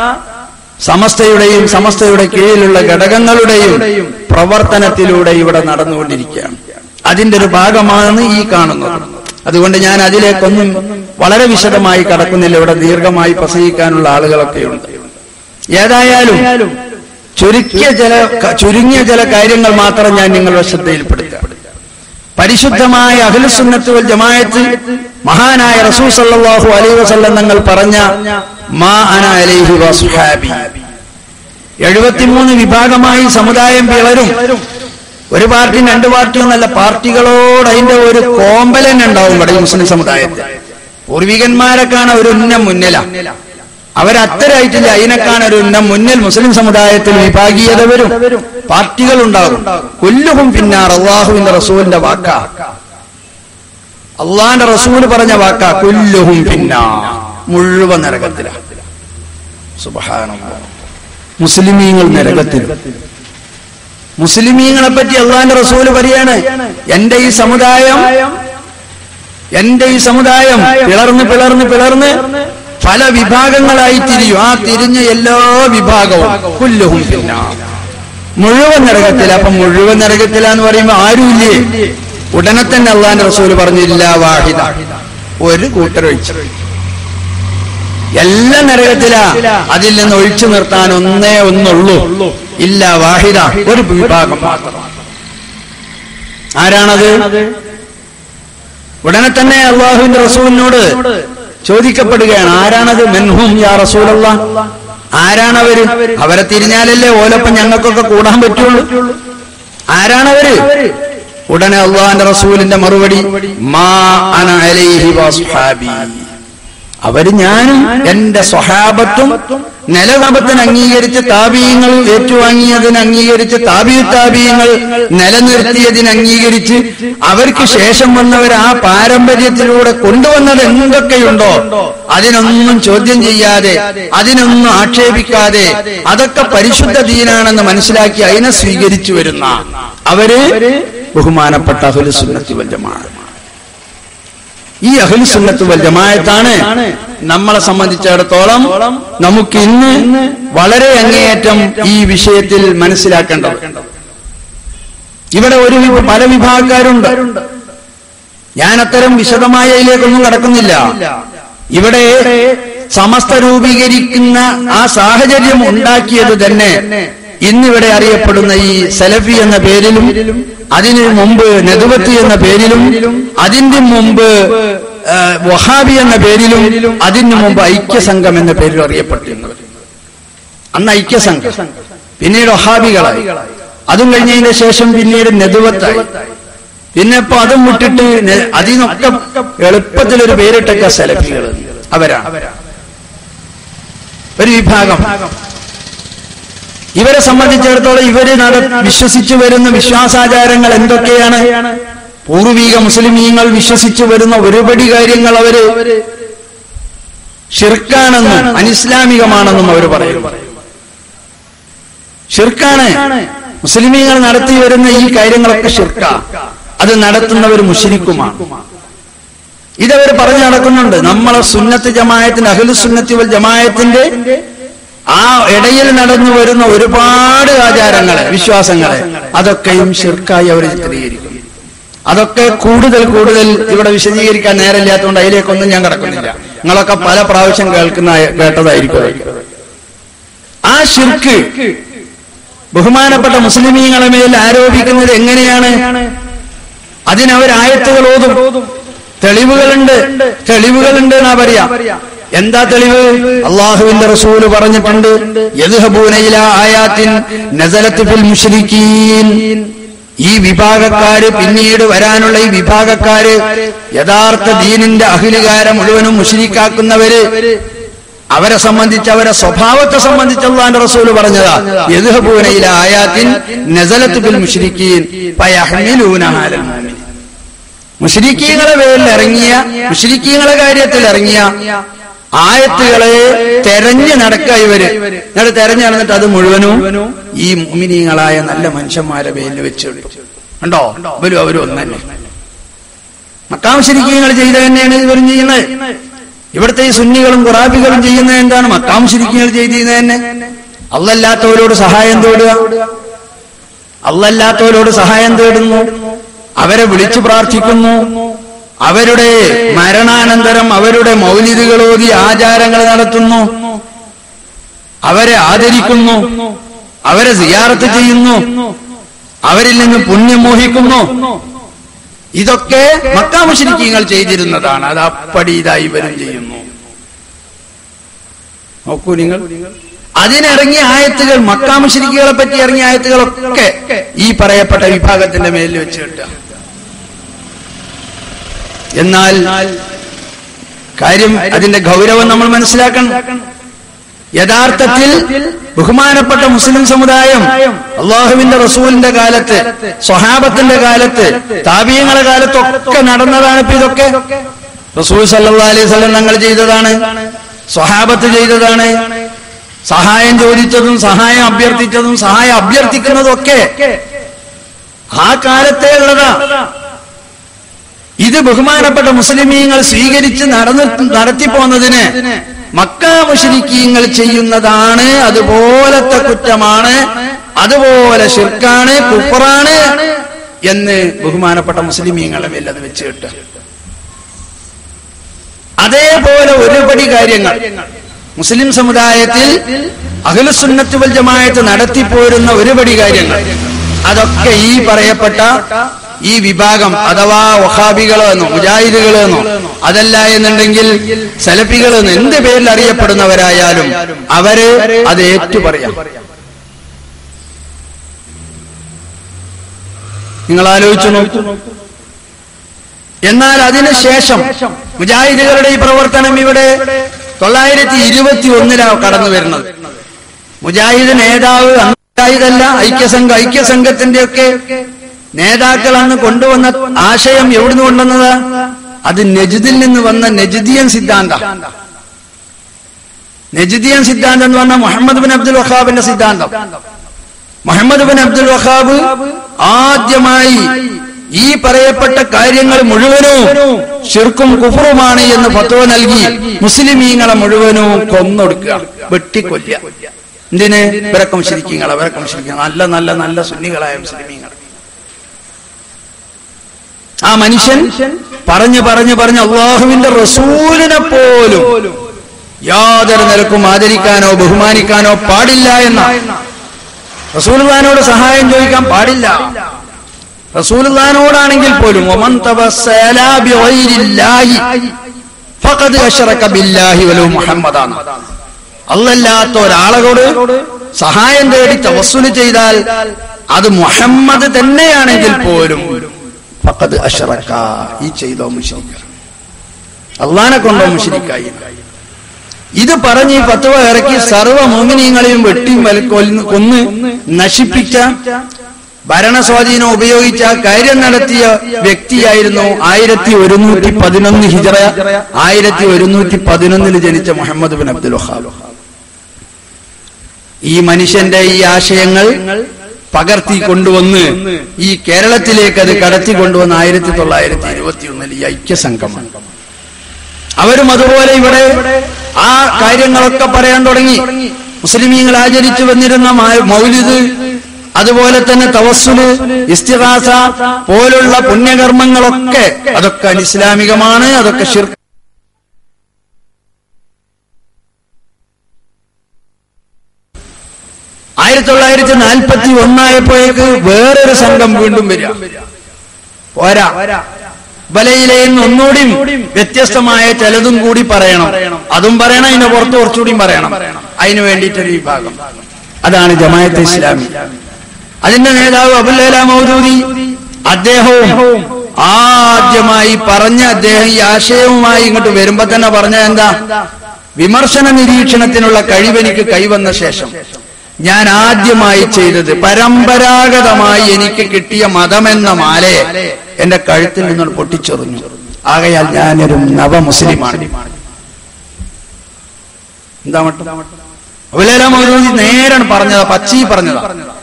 സമസ്തയുടെയും സമസ്തയുടെ കീഴിലുള്ള ഘടകങ്ങളുടെയും പ്രവർത്തനത്തിലൂടെ ഇവിടെ നടന്നുകൊണ്ടിരിക്കുകയാണ് അതിന്റെ ഒരു ഭാഗമാണ് ഈ കാണുന്നത് അതുകൊണ്ട് ഞാൻ അതിലേക്കൊന്നും വളരെ വിശദമായി കടക്കുന്നില്ല ഇവിടെ ദീർഘമായി പ്രസംഗിക്കാനുള്ള ആളുകളൊക്കെയുണ്ട് ഏതായാലും ചുരുക്കിയ ചില ചുരുങ്ങിയ ചില കാര്യങ്ങൾ മാത്രം ഞാൻ നിങ്ങളുടെ ശ്രദ്ധയിൽപ്പെടുത്താം പരിശുദ്ധമായ അഖിലുസുന്നത്ത് വൽ ജമായത്ത് മഹാനായ റസൂൽ സല്ലല്ലാഹു അലൈഹി വസല്ലം തങ്ങൾ പറഞ്ഞ മാ അന അലൈഹി വസുഹാബി എഴുപത്തിമൂന്ന് വിഭാഗമായി സമുദായം പിളരും ഒരു പാർട്ടി രണ്ട് പാർട്ടി ഒന്നല്ല പാർട്ടികളോട് അതിന്റെ ഒരു കോമ്പലൻ ഉണ്ടാവും ഇവിടെ ഈ മുസ്ലിം സമുദായത്തിൽ പൂർവികന്മാരെക്കാണ് ഒരു ഉന്നം മുന്നില അവരത്തരായിട്ടില്ല അതിനെക്കാണ് ഒരു ഉന്നം മുന്നിൽ മുസ്ലിം സമുദായത്തിൽ വിഭാഗീയത വരും പാർട്ടികൾ ഉണ്ടാകും കൊല്ലുഹും പിന്നാർ അള്ളാഹുവിന്റെ റസൂലിന്റെ വാക്ക അള്ളാന്റെ റസൂല് പറഞ്ഞ വാക്ക കൊല്ലുഹും പിന്നാ മുഴുവൻ നരകത്തിലാണ് സുബഹാനല്ലാഹ് മുസ്ലിമീങ്ങൾ നരകത്തിൽ മുസ്ലിമീങ്ങളെ പറ്റി അള്ളാന്റെ റസൂല് പറയാണ് എന്റെ ഈ സമുദായം എന്റെ ഈ സമുദായം പിളർന്ന് പിളർന്ന് പിളർന്ന് പല വിഭാഗങ്ങളായി തിരിയും ആ തിരിഞ്ഞ എല്ലാ വിഭാഗവും പുല്ലുഹും പിന്നെ മുഴുവൻ നരകത്തില അപ്പൊ മുഴുവൻ നരകത്തിലാന്ന് പറയുമ്പോ ആരുമില്ലേ ഉടനെ തന്നെ അള്ളാന്റെ റസൂല് പറഞ്ഞില്ല വാഹിദ ഒരു കൂട്ടരൊഴിച്ചു എല്ലാ നരകത്തിലാ അതിൽ നിന്ന് ഒഴിച്ചു നിർത്താൻ ഒന്നേ ഒന്നുള്ളൂ ഇല്ല വാഹിദ ഒരു വിഭാഗം മാത്രം ആരാണത് ഉടനെ തന്നെ അള്ളാഹുവിന്റെ റസൂലിനോട് ചോദിക്കപ്പെടുകയാണ് ആരാണത് മെൻഹും യാ റസൂലല്ല ആരാണവര് അവരെ തിരിഞ്ഞാലല്ലേ ഓലപ്പം ഞങ്ങൾക്കൊക്കെ കൂടാൻ പറ്റുള്ളൂ ആരാണവര് ഉടനെ അള്ളാഹിന്റെ റസൂലിന്റെ മറുപടി മാ അന അലൈഹി വസ്ഹാബി അവര് ഞാനും എന്റെ സ്വഹാബത്തും നിലനിർത്തത്തിന് അംഗീകരിച്ച് താപീയങ്ങൾ ഏറ്റുവാങ്ങിയതിന് അംഗീകരിച്ച് താപീ താപീയങ്ങൾ നിലനിർത്തിയതിന് അംഗീകരിച്ച് അവർക്ക് ശേഷം വന്നവർ ആ പാരമ്പര്യത്തിലൂടെ കൊണ്ടുവന്നത് എന്തൊക്കെയുണ്ടോ അതിനൊന്നും ചോദ്യം ചെയ്യാതെ അതിനൊന്നും ആക്ഷേപിക്കാതെ അതൊക്കെ പരിശുദ്ധ ദീനാണെന്ന് മനസ്സിലാക്കി അതിനെ സ്വീകരിച്ചു വരുന്ന അവര് ബഹുമാനപ്പെട്ട അഹുലുസുന്നത്തി വല്യമാണ് ഈ അഹുൽസുന്നത്ത് വൽ ജമായത്താണ് നമ്മളെ സംബന്ധിച്ചിടത്തോളം നമുക്ക് ഇന്ന് വളരെ അങ്ങേയറ്റം ഈ വിഷയത്തിൽ മനസ്സിലാക്കേണ്ടത് ഇവിടെ ഒരു വി- പല വിഭാഗക്കാരുണ്ട് ഞാൻ അത്തരം വിശദമായ ഇതിലേക്കൊന്നും കടക്കുന്നില്ല ഇവിടെ സമസ്ത രൂപീകരിക്കുന്ന ആ സാഹചര്യം ഉണ്ടാക്കിയത് തന്നെ ഇന്നിവിടെ അറിയപ്പെടുന്ന ഈ സലഫി എന്ന പേരിലും അതിനു മുമ്പ് നെതുവത്ത് എന്ന പേരിലും അതിന്റെ മുമ്പ് ആ, വഹാബി എന്ന പേരിലും അതിനു മുമ്പ് ഐക്യസംഘം എന്ന പേരിലും അറിയപ്പെട്ടിരുന്നവർ അന്ന് ഐക്യസംഘം പിന്നീട് വഹാബികളായി അതും കഴിഞ്ഞതിന് ശേഷം പിന്നീട് നെതുവത്തായി പിന്നെ ഇപ്പൊ അതും വിട്ടിട്ട് നെ- അതിനൊക്കെ എളുപ്പത്തിൽ ഒരു പേരിട്ടൊക്കെ സെലഫികൾ അവരാണ് ഒരു വിഭാഗം ഇവരെ സംബന്ധിച്ചിടത്തോളം ഇവര് നട വിശ്വസിച്ചു വരുന്ന വിശ്വാസാചാരങ്ങൾ എന്തൊക്കെയാണ് പൂർവീക മുസ്ലിമീങ്ങൾ വിശ്വസിച്ചു വരുന്ന ഒരുപടി കാര്യങ്ങൾ അവര് ഷിർക്കാണെന്നും അനിസ്ലാമികമാണെന്നും അവർ പറയുന്നു ഷിർക്കാണ് മുസ്ലിമീങ്ങൾ നടത്തി വരുന്ന ഈ കാര്യങ്ങളൊക്കെ ഷിർക്ക അത് നടത്തുന്നവർ മുഷിരിക്കുമാണ് ഇതവർ പറഞ്ഞു നടക്കുന്നുണ്ട് നമ്മളെ സുന്നത്ത് ജമായത്തിന്റെ അഖിലു സുന്നത്തി വൽ ജമായത്തിന്റെ ആ ഇടയിൽ നടന്നു വരുന്ന ഒരുപാട് ആചാരങ്ങളെ വിശ്വാസങ്ങളെ അതൊക്കെയും ഷിർക്കായി അവർ ചിത്രീകരിക്കും അതൊക്കെ കൂടുതൽ കൂടുതൽ ഇവിടെ വിശദീകരിക്കാൻ നേരമില്ലാത്തതുകൊണ്ട് അതിലേക്കൊന്നും ഞാൻ കിടക്കുന്നില്ല നിങ്ങളൊക്കെ പല പ്രാവശ്യം കേൾക്കുന്ന കേട്ടതായിരിക്കും ആ ഷിർക്ക് ബഹുമാനപ്പെട്ട മുസ്ലിമീങ്ങളെ മേൽ ആരോപിക്കുന്നത് എങ്ങനെയാണ് അതിനവർ ആയത്തുകൾ ഓതും തെളിവുകളുണ്ട് തെളിവുകളുണ്ട് എന്നാ പറയാ എന്താ തെളിവ് അള്ളാഹുവിന്റെ റസൂല് പറഞ്ഞിട്ടുണ്ട് യദ്ഹബൂനയില ആയാത്തിൻ നസലത്ത് ഫിൽ മുശ്രിക്കീൻ ഈ വിഭാഗക്കാര് പിന്നീട് വരാനുള്ള ഈ വിഭാഗക്കാര് യഥാർത്ഥ ദീനിന്റെ അഹിലുകാരെ മുഴുവനും മുഷിരിക്കാക്കുന്നവര് അവരെ സംബന്ധിച്ച് അവരെ സ്വഭാവത്തെ സംബന്ധിച്ച് അള്ളാന്റെ റസൂല് പറഞ്ഞതാ യദ്ഹബൂനയില ആയാത്തിൻ നസലത്ത് ഫിൽ മുശ്രിക്കീൻ ഫയഹ്മിലൂന അലൽ മുഅ്മിനീൻ മുഷരിക്കീങ്ങളെ പേരിൽ ഇറങ്ങിയ മുഷരിക്കീങ്ങളെ കാര്യത്തിൽ ഇറങ്ങിയ ആയത്തുകളെ തെരഞ്ഞു നടക്കുക ഇവര് എന്നിട്ട് തെരഞ്ഞു നടന്നിട്ട് അത് മുഴുവനും ഈ മുമിനീങ്ങളായ നല്ല മനുഷ്യന്മാരെ പേരിൽ വെച്ചിട്ടു കണ്ടോ ഇവരും അവരും ഒന്നല്ലേ മക്കാം ശരിക്കീങ്ങൾ ചെയ്ത തന്നെയാണ് ഇവരും ചെയ്യുന്നത് ഇവിടുത്തെ ഈ സുന്നികളും ഖുറാബികളും ചെയ്യുന്നത് എന്താണ് മക്കാം ശരിക്കീങ്ങൾ ചെയ്തത് തന്നെ അല്ലല്ലാത്തവരോട് സഹായം തേടുക അല്ലല്ലാത്തവരോട് സഹായം തേടുന്നു അവരെ വിളിച്ചു പ്രാർത്ഥിക്കുന്നു അവരുടെ മരണാനന്തരം അവരുടെ മൗലിദുകളോതി ആചാരങ്ങൾ നടത്തുന്നു അവരെ ആദരിക്കുന്നു അവരെ സിയാറത്ത് ചെയ്യുന്നു അവരിൽ നിന്ന് പുണ്യം മോഹിക്കുന്നു ഇതൊക്കെ മക്കാമുശരിക്കങ്ങൾ ചെയ്തിരുന്നതാണ് അത് അപ്പടി ഇതായി ഇവരും ചെയ്യുന്നു നോക്കൂ നിങ്ങൾ അതിനിറങ്ങിയ ആയത്തുകൾ മക്കാമുശരിക്കുകളെ പറ്റി ഇറങ്ങിയ ആയത്തുകളൊക്കെ ഈ പറയപ്പെട്ട വിഭാഗത്തിന്റെ മേലിൽ വെച്ച് കിട്ടുക എന്നാൽ കാര്യം അതിന്റെ ഗൗരവം നമ്മൾ മനസ്സിലാക്കണം യഥാർത്ഥത്തിൽ ബഹുമാനപ്പെട്ട മുസ്ലിം സമുദായം അള്ളാഹുവിന്റെ റസൂലിന്റെ കാലത്ത് സ്വഹാബത്തിന്റെ കാലത്ത് താപീയങ്ങളെ കാലത്തൊക്കെ നടന്നതാണ് ഇപ്പൊ ഇതൊക്കെ റസൂൽ സല്ലാ അലൈഹി സ്വലം ഞങ്ങൾ ചെയ്തതാണ് സ്വഹാബത്ത് ചെയ്തതാണ് സഹായം ചോദിച്ചതും സഹായം അഭ്യർത്ഥിച്ചതും സഹായം അഭ്യർത്ഥിക്കുന്നതും ഒക്കെ ആ കാലത്തെ ഉള്ളതാ ഇത് ബഹുമാനപ്പെട്ട മുസ്ലിമീങ്ങൾ സ്വീകരിച്ച് നടന്നു നടത്തിപ്പോന്നതിന് മക്ക മുഷരിക്കീങ്ങൾ ചെയ്യുന്നതാണ് അതുപോലത്തെ കുറ്റമാണ് അതുപോലെ ഷിർക്കാണ് കുപ്പറാണ് എന്ന് ബഹുമാനപ്പെട്ട മുസ്ലിമീങ്ങളെ മേൽ അത് വെച്ച് കിട്ടുക അതേപോലെ ഒരുപടി കാര്യങ്ങൾ മുസ്ലിം സമുദായത്തിൽ അഖിലുസുന്നത്ത് വൽ ജമായത്ത് നടത്തിപ്പോരുന്ന ഒരുപടി കാര്യങ്ങൾ അതൊക്കെ ഈ പറയപ്പെട്ട ഈ വിഭാഗം അഥവാ വഹാബികളോ എന്നോ മുജാഹിദുകളോ എന്നോ അതല്ല എന്നുണ്ടെങ്കിൽ സലഫികൾ എന്ന് എന്ത് പേരിൽ അറിയപ്പെടുന്നവരായാലും അവര് അത് ഏറ്റു പറയാം നിങ്ങൾ ആലോചിച്ചു നോക്കൂ എന്നാൽ അതിനുശേഷം മുജാഹിദുകളുടെ ഈ പ്രവർത്തനം ഇവിടെ തൊള്ളായിരത്തി ഇരുപത്തി ഒന്നിലാണ് കടന്നു വരുന്നത് മുജാഹിദ് നേതാവ് അന്ന് മുജാഹിദല്ല ഐക്യസംഘ ഐക്യസംഘത്തിന്റെ ഒക്കെ നേതാക്കൾ അന്ന് കൊണ്ടുവന്ന ആശയം എവിടുന്ന് കൊണ്ടുവന്നത് അത് നജിദിൽ നിന്ന് വന്ന നജിദിയൻ സിദ്ധാന്ത നജിദിയൻ സിദ്ധാന്തം എന്ന് പറഞ്ഞാൽ മുഹമ്മദ് ബിൻ അബ്ദുൽ വഹാബിന്റെ സിദ്ധാന്തം മുഹമ്മദ് ബിൻ അബ്ദുൽ വഹാബ് ആദ്യമായി ഈ പറയപ്പെട്ട കാര്യങ്ങൾ മുഴുവനും ഷിർക്കും കുഫറുമാണ് എന്ന് ഫത്വ നൽകി മുസ്ലിമീങ്ങളെ മുഴുവനും കൊന്നൊടുക്കുക വെട്ടിക്കൊല്ലുക എന്തിന് ഇവരക്കം ശരിക്കുങ്ങൾ അവരക്കം ശരിക്കും നല്ല നല്ല നല്ല സുന്നികളായ മുസ്ലിമീങ്ങൾ ആ മനുഷ്യൻ പറഞ്ഞു പറഞ്ഞു പറഞ്ഞ് അള്ളാഹുവിന്റെ റസൂലിനെ പോലും യാതൊരു നിലക്കും ആദരിക്കാനോ ബഹുമാനിക്കാനോ പാടില്ല എന്ന റസൂൽഖാനോട് സഹായം ചോദിക്കാൻ പാടില്ല റസൂൽഖാനോടാണെങ്കിൽ പോലും ഒമൻ തവസ്സല ബിഗൈരില്ലാഹി ഫഖദ് അശ്റക ബില്ലാഹി വലു മുഹമ്മദാണ് അല്ലല്ലാത്ത ഒരാളോട് സഹായം തേടി തവസ്സുല് ചെയ്താൽ അത് മുഹമ്മദ് തന്നെയാണെങ്കിൽ പോലും ഫഖദ് അശ്റക ഈ ചെയ്തോ മുശ്രിക്ക അള്ളാനെ കൊണ്ടോ മുശ്രിക്കായി ഇത് പറഞ്ഞ് ഈ ഫത്വ ഇറക്കി സർവ്വ മോമിനിയങ്ങളെയും വെട്ടിയും വല- കൊല്ല്- കൊന്ന് നശിപ്പിച്ച ഭരണസ്വാധീനം ഉപയോഗിച്ച കാര്യം നടത്തിയ വ്യക്തിയായിരുന്നു ആയിരത്തി ഒരുന്നൂറ്റി പതിനൊന്ന് ഹിജറ ആയിരത്തി ഒരുന്നൂറ്റി പതിനൊന്നിൽ ജനിച്ച മുഹമ്മദ് ബിൻ അബ്ദുൽ വഹാബ് ഈ മനുഷ്യന്റെ ഈ ആശയങ്ങൾ പകർത്തി കൊണ്ടുവന്ന് ഈ കേരളത്തിലേക്ക് അത് കടത്തി കൊണ്ടുവന്ന് ആയിരത്തി തൊള്ളായിരത്തി ഇരുപത്തി ഒന്നിൽ ഈ ഐക്യസംഘമാണ് അവരും അതുപോലെ ഇവിടെ ആ കാര്യങ്ങളൊക്കെ പറയാൻ തുടങ്ങി മുസ്ലിമീങ്ങൾ ആചരിച്ചു വന്നിരുന്ന മാ- മൗലിദ് അതുപോലെ തന്നെ തവസ്സുല് ഇസ്തിഹാസ പോലുള്ള പുണ്യകർമ്മങ്ങളൊക്കെ അതൊക്കെ അനിസ്ലാമികമാണ് അതൊക്കെ ഷിർ ആയിരത്തി തൊള്ളായിരത്തി നാൽപ്പത്തി ഒന്നായപ്പോഴേക്ക് വേറൊരു സംഘം വീണ്ടും വരിക പോരാ ബലയിലെ ഒന്നുകൂടി വ്യത്യസ്തമായ ചിലതും കൂടി പറയണം അതും പറയണം അതിന്റെ പുറത്ത് കുറച്ചുകൂടിയും പറയണം അതിനു വേണ്ടിയിട്ടൊരു വിഭാഗം അതാണ് ജമായത്ത് ഇസ്ലാമി അതിന്റെ നേതാവ് അബുല്ല മൗദൂദി അദ്ദേഹവും ആദ്യമായി പറഞ്ഞ അദ്ദേഹം ഈ ആശയവുമായി ഇങ്ങോട്ട് വരുമ്പോ തന്നെ പറഞ്ഞ എന്താ വിമർശന നിരീക്ഷണത്തിനുള്ള കഴിവെനിക്ക് കൈവന്ന ശേഷം ഞാൻ ആദ്യമായി ചെയ്തത് പരമ്പരാഗതമായി എനിക്ക് കിട്ടിയ മതമെന്ന മാലയെ എന്റെ കഴുത്തിൽ നിന്ന് പൊട്ടിച്ചെറിഞ്ഞു ആകയാൽ ഞാനൊരു നവമുസ്ലിമാണ് എന്താ മട്ടും അബുലേല മൗദൂദി നേരാണ് പറഞ്ഞതാ പച്ചി പറഞ്ഞതാ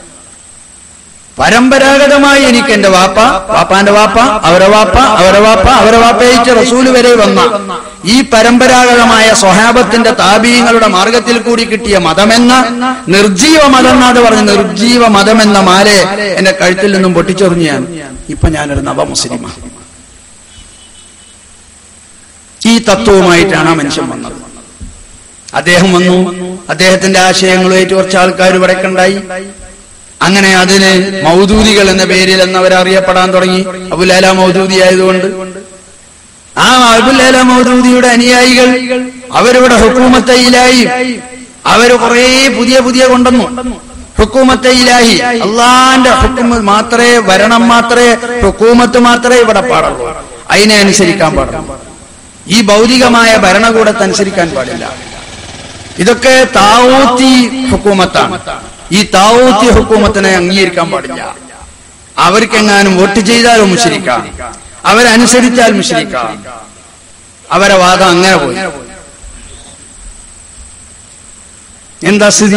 പരമ്പരാഗതമായി എനിക്ക് എന്റെ വാപ്പ വാപ്പാന്റെ വാപ്പ അവരെ വാപ്പ അവരെ വാപ്പ അവരെ വാപ്പയച്ച് റസൂല് വരെ വന്ന ഈ പരമ്പരാഗതമായ സ്വഹാബത്തിന്റെ താപീയങ്ങളുടെ മാർഗത്തിൽ കൂടി കിട്ടിയ മതമെന്ന നിർജീവ മതം എന്നാണ് പറഞ്ഞ നിർജീവ മതമെന്ന മാലെ എന്റെ കഴുത്തിൽ നിന്നും പൊട്ടിച്ചെറിഞ്ഞു ഞാൻ ഇപ്പൊ ഞാനൊരു നവമുസ്ലിമാണ് ഈ തത്വവുമായിട്ടാണ് ആ മനുഷ്യൻ വന്നത് അദ്ദേഹം വന്നു അദ്ദേഹത്തിന്റെ ആശയങ്ങളുമായിട്ട് കുറച്ച് ആൾക്കാർ ഇവിടെ ഉണ്ടായി അങ്ങനെ അതിന് മൗദൂദികൾ എന്ന പേരിൽ എന്നവർ അറിയപ്പെടാൻ തുടങ്ങി അബുലേല മൗദൂദി ആയതുകൊണ്ട് ആ അബുലേല മൗദൂദിയുടെ അനുയായികൾ അവരിവിടെ ഹുക്കൂമത്തയിലായി അവര് കുറെ പുതിയ പുതിയ കൊണ്ടുവന്നു ഹുക്കൂമത്തയിലായി അള്ളാന്റെ ഹുക്കുമ മാത്രമേ വരണം മാത്രമേ ഹുക്കൂമത്ത് മാത്രമേ ഇവിടെ പാടുള്ളൂ അതിനെ അനുസരിക്കാൻ പാടുള്ളൂ ഈ ഭൗതികമായ ഭരണകൂടത്തെ അനുസരിക്കാൻ പാടില്ല ഇതൊക്കെ താവൂത്തി ഹുക്കൂമത്താണ് ഈ താവൂത്തി ഹുക്കൂമത്തിനെ അംഗീകരിക്കാൻ പാടില്ല അവർക്കെങ്ങാനും വോട്ട് ചെയ്താലും മുഷരിക്കാം അവരനുസരിച്ചാൽ മുഷരിക്കാം അവരെ വാദം അങ്ങനെ പോയി എന്താ സ്ഥിതി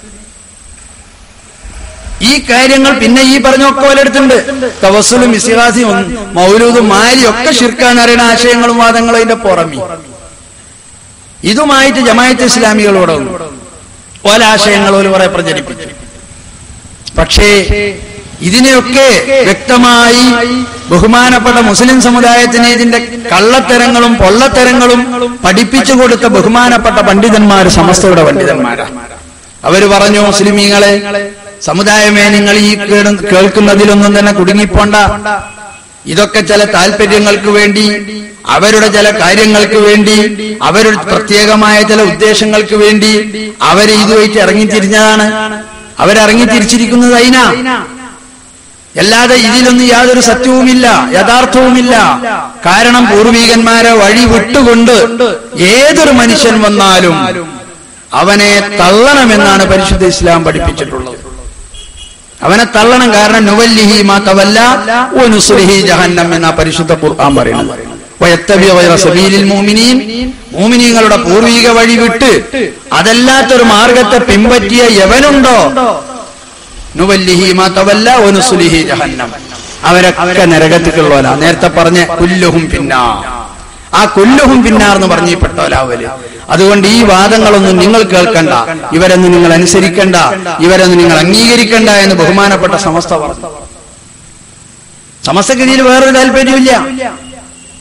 ഈ കാര്യങ്ങൾ പിന്നെ ഈ പറഞ്ഞൊക്കെ ഓലെടുത്തുണ്ട് തവസ്സുലും ഇസിഹാസിയും മൗലൂദും മാരി ഒക്കെ ഷിർക്കാൻ അറിയുന്ന ആശയങ്ങളും വാദങ്ങളും അതിന്റെ പുറമി ഇതുമായിട്ട് ജമായത്ത് ഇസ്ലാമികളോട് ഓലാശയങ്ങൾ ഒരു കുറെ പ്രചരിപ്പിച്ചു പക്ഷേ ഇതിനെയൊക്കെ വ്യക്തമായി ബഹുമാനപ്പെട്ട മുസ്ലിം സമുദായത്തിന് ഇതിന്റെ കള്ളത്തരങ്ങളും പൊള്ളത്തരങ്ങളും പഠിപ്പിച്ചു കൊടുത്ത ബഹുമാനപ്പെട്ട പണ്ഡിതന്മാർ സമസ്തയുടെ പണ്ഡിതന്മാരാണ് അവര് പറഞ്ഞു മുസ്ലിമീങ്ങളെ സമുദായമേ നിങ്ങൾ ഈ കേൾ- കേൾക്കുന്നതിലൊന്നും തന്നെ കുടുങ്ങിപ്പോണ്ട ഇതൊക്കെ ചില താല്പര്യങ്ങൾക്ക് വേണ്ടി അവരുടെ ചില കാര്യങ്ങൾക്ക് വേണ്ടി അവരുടെ പ്രത്യേകമായ ചില ഉദ്ദേശങ്ങൾക്ക് വേണ്ടി അവര് ഇതുമായിട്ട് ഇറങ്ങിത്തിരിഞ്ഞതാണ് അവരിറങ്ങി തിരിച്ചിരിക്കുന്നത് അതിനാ അല്ലാതെ ഇതിലൊന്നും യാതൊരു സത്യവുമില്ല യഥാർത്ഥവുമില്ല കാരണം പൂർവീകന്മാരെ വഴി വിട്ടുകൊണ്ട് ഏതൊരു മനുഷ്യൻ വന്നാലും അവനെ തള്ളണമെന്നാണ് പരിശുദ്ധ ഇസ്ലാം പഠിപ്പിച്ചിട്ടുള്ളത് അവനെ തള്ളണം കാരണം നുവല്ലിഹി മാത്തവല്ല ഒനുസുലിഹി ജഹന്നം എന്ന പരിശുദ്ധ ഖുർആൻ പറയുന്നത് വയത്തബി ഗൈറ സബീലിൽ മുഅ്മിനീൻ മുഅ്മിനീങ്ങളുടെ പൂർവിക വഴി വിട്ട് അതല്ലാത്തൊരു മാർഗത്തെ പിൻപറ്റിയ യവനുണ്ടോ നുവല്ലിഹി മാത്തവല്ല ഒനുസുലിഹി ജഹന്നം അവരൊക്കെ നരകത്തിക്കുള്ളവല നേരത്തെ പറഞ്ഞ കുല്ലുഹും പിന്നാ ആ കൊല്ലുഹും പിന്നാർന്ന് പറഞ്ഞപ്പെട്ടവലാവല് അതുകൊണ്ട് ഈ വാദങ്ങളൊന്നും നിങ്ങൾ കേൾക്കണ്ട ഇവരൊന്നും നിങ്ങൾ അനുസരിക്കണ്ട ഇവരൊന്നും നിങ്ങൾ അംഗീകരിക്കണ്ട എന്ന് ബഹുമാനപ്പെട്ട സമസ്ത പറഞ്ഞു സമസ്തഗതിയിൽ വേറൊരു താല്പര്യമില്ല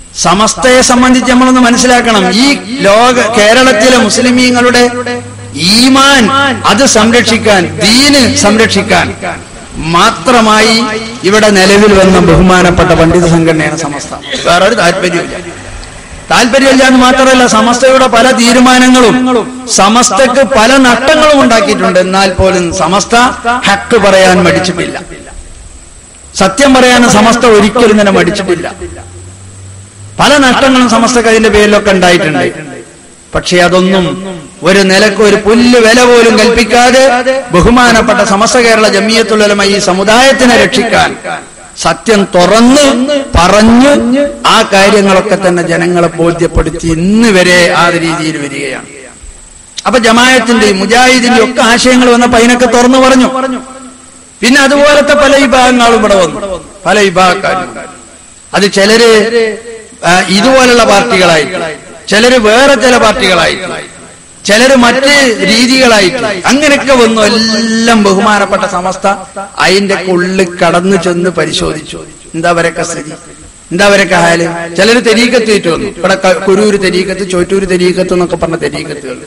സമസ്തയെ സംബന്ധിച്ച് നമ്മളൊന്ന് മനസ്സിലാക്കണം ഈ ലോക കേരളത്തിലെ മുസ്ലിമീങ്ങളുടെ ഈമാൻ അത് സംരക്ഷിക്കാൻ ദീന് സംരക്ഷിക്കാൻ മാത്രമായി ഇവിടെ നിലവിൽ വന്ന ബഹുമാനപ്പെട്ട പണ്ഡിത സംഘടനയാണ് സമസ്ത വേറെ ഒരു താല്പര്യമില്ല താല്പര്യമില്ല എന്ന് മാത്രമല്ല സമസ്തയുടെ പല തീരുമാനങ്ങളും സമസ്തക്ക് പല നട്ടങ്ങളും ഉണ്ടാക്കിയിട്ടുണ്ട് എന്നാൽ പോലും സമസ്ത ഹക്ക് പറയാൻ മടിച്ചിട്ടില്ല സത്യം പറയാൻ സമസ്ത ഒരിക്കലും തന്നെ മടിച്ചിട്ടില്ല പല നഷ്ടങ്ങളും സമസ്തക്ക് അതിന്റെ പേരിലൊക്കെ ഉണ്ടായിട്ടുണ്ട് പക്ഷെ അതൊന്നും ഒരു നിലക്ക് ഒരു പുല്ല് വില പോലും കൽപ്പിക്കാതെ ബഹുമാനപ്പെട്ട സമസ്ത കേരള ജമിയത്തുലമ ഈ സമുദായത്തിനെ രക്ഷിക്കാൻ സത്യം തുറന്ന് പറഞ്ഞു ആ കാര്യങ്ങളൊക്കെ തന്നെ ജനങ്ങളെ ബോധ്യപ്പെടുത്തി ഇന്ന് വരെ ആ രീതിയിൽ വരികയാണ് അപ്പൊ ജമായത്തിന്റെയും മുജാഹിദിന്റെയും ഒക്കെ ആശയങ്ങൾ വന്നപ്പോ അതിനൊക്കെ തുറന്നു പറഞ്ഞു പിന്നെ അതുപോലത്തെ പല വിഭാഗങ്ങളും ഇവിടെ വന്നു പല വിഭാഗക്കാരും അത് ചിലര് ആ, ഇതുപോലുള്ള പാർട്ടികളായിട്ട് ചിലര് വേറെ ചില പാർട്ടികളായിട്ട് ചിലര് മറ്റ് രീതികളായിട്ട് അങ്ങനെയൊക്കെ വന്നു എല്ലാം ബഹുമാനപ്പെട്ട സമസ്ത അതിന്റെ ഉള്ളിൽ കടന്നു ചെന്ന് പരിശോധിച്ചു എന്താ അവരൊക്കെ സ്ഥിതി എന്താ അവരൊക്കെ ഹാല് ചിലര് തെരീക്കത്ത് ഏറ്റു വന്നു ഇവിടെ ക- കുരൂര് തെരീക്കത്ത് ചോറ്റൂര് തെരീക്കത്ത് എന്നൊക്കെ പറഞ്ഞ തെരീക്കത്തുകൾ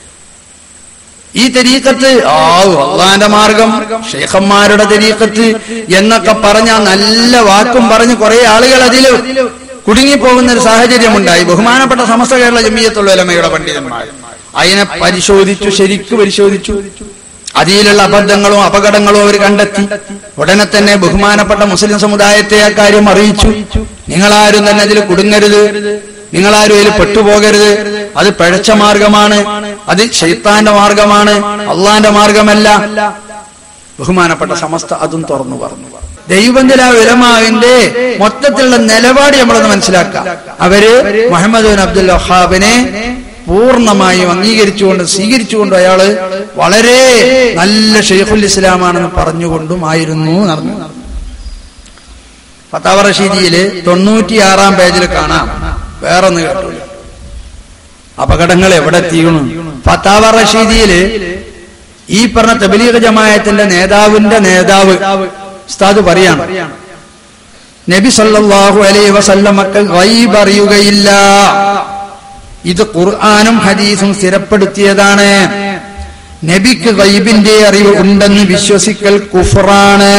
ഈ തെരീക്കത്ത് ആ അള്ളാന്റെ മാർഗം ഷേഖന്മാരുടെ തെരീക്കത്ത് എന്നൊക്കെ പറഞ്ഞ ആ നല്ല വാക്കും പറഞ്ഞ് കുറെ ആളുകൾ അതിൽ കുടുങ്ങിപ്പോകുന്ന ഒരു സാഹചര്യമുണ്ടായി ബഹുമാനപ്പെട്ട സമസ്ത കേരള ജമീയത്തുള്ളമയുടെ പണ്ഡിതന്മാർ അതിനെ പരിശോധിച്ചു ശരിക്കു പരിശോധിച്ചു അതിലുള്ള അബദ്ധങ്ങളും അപകടങ്ങളും അവർ കണ്ടെത്തി ഉടനെ തന്നെ ബഹുമാനപ്പെട്ട മുസ്ലിം സമുദായത്തെ ആ കാര്യം അറിയിച്ചു നിങ്ങളാരും തന്നെ അതിൽ കുടുങ്ങരുത് നിങ്ങളാരും അതിൽ പെട്ടുപോകരുത് അത് പിഴച്ച മാർഗമാണ് അത് ഷെയ്ത്താന്റെ മാർഗമാണ് അള്ളാന്റെ മാർഗമല്ല ബഹുമാനപ്പെട്ട സമസ്ത അതും തുറന്നു പറഞ്ഞു ദൈവന്തില ഉലമാവിന്റെ മൊത്തത്തിലുള്ള നിലപാട് നമ്മളൊന്ന് മനസ്സിലാക്കാം അവര് മുഹമ്മദ് ബിൻ അബ്ദുൽ വഹാബിനെ പൂർണ്ണമായും അംഗീകരിച്ചുകൊണ്ട് സ്വീകരിച്ചുകൊണ്ടും അയാള് വളരെ നല്ല ഷെയ്ഖുൽ ഇസ്ലാമാണെന്ന് പറഞ്ഞുകൊണ്ടും ആയിരുന്നു നടന്നു ഫത്താവ റഷീദിയില് തൊണ്ണൂറ്റിയാറാം പേജിൽ കാണാം വേറൊന്ന് കേട്ടു അപകടങ്ങൾ എവിടെ എത്തിക്കണു ഫത്താവ റഷീദിയില് ഈ പറഞ്ഞ തബലീഗ് ജമായത്തിന്റെ നേതാവിന്റെ നേതാവ് ഉസ്താദ് പറയാണ് നബി സല്ലല്ലാഹു അലൈഹി വസല്ലമക്ക് ഗൈബ് അറിയുകയില്ല ഇത് ഖുർആാനും ഹദീസും സ്ഥിരപ്പെടുത്തിയതാണ് നബിക്ക് ഗൈബിന്റെ അറിവ് ഉണ്ടെന്ന് വിശ്വസിക്കൽ കുഫറാണ്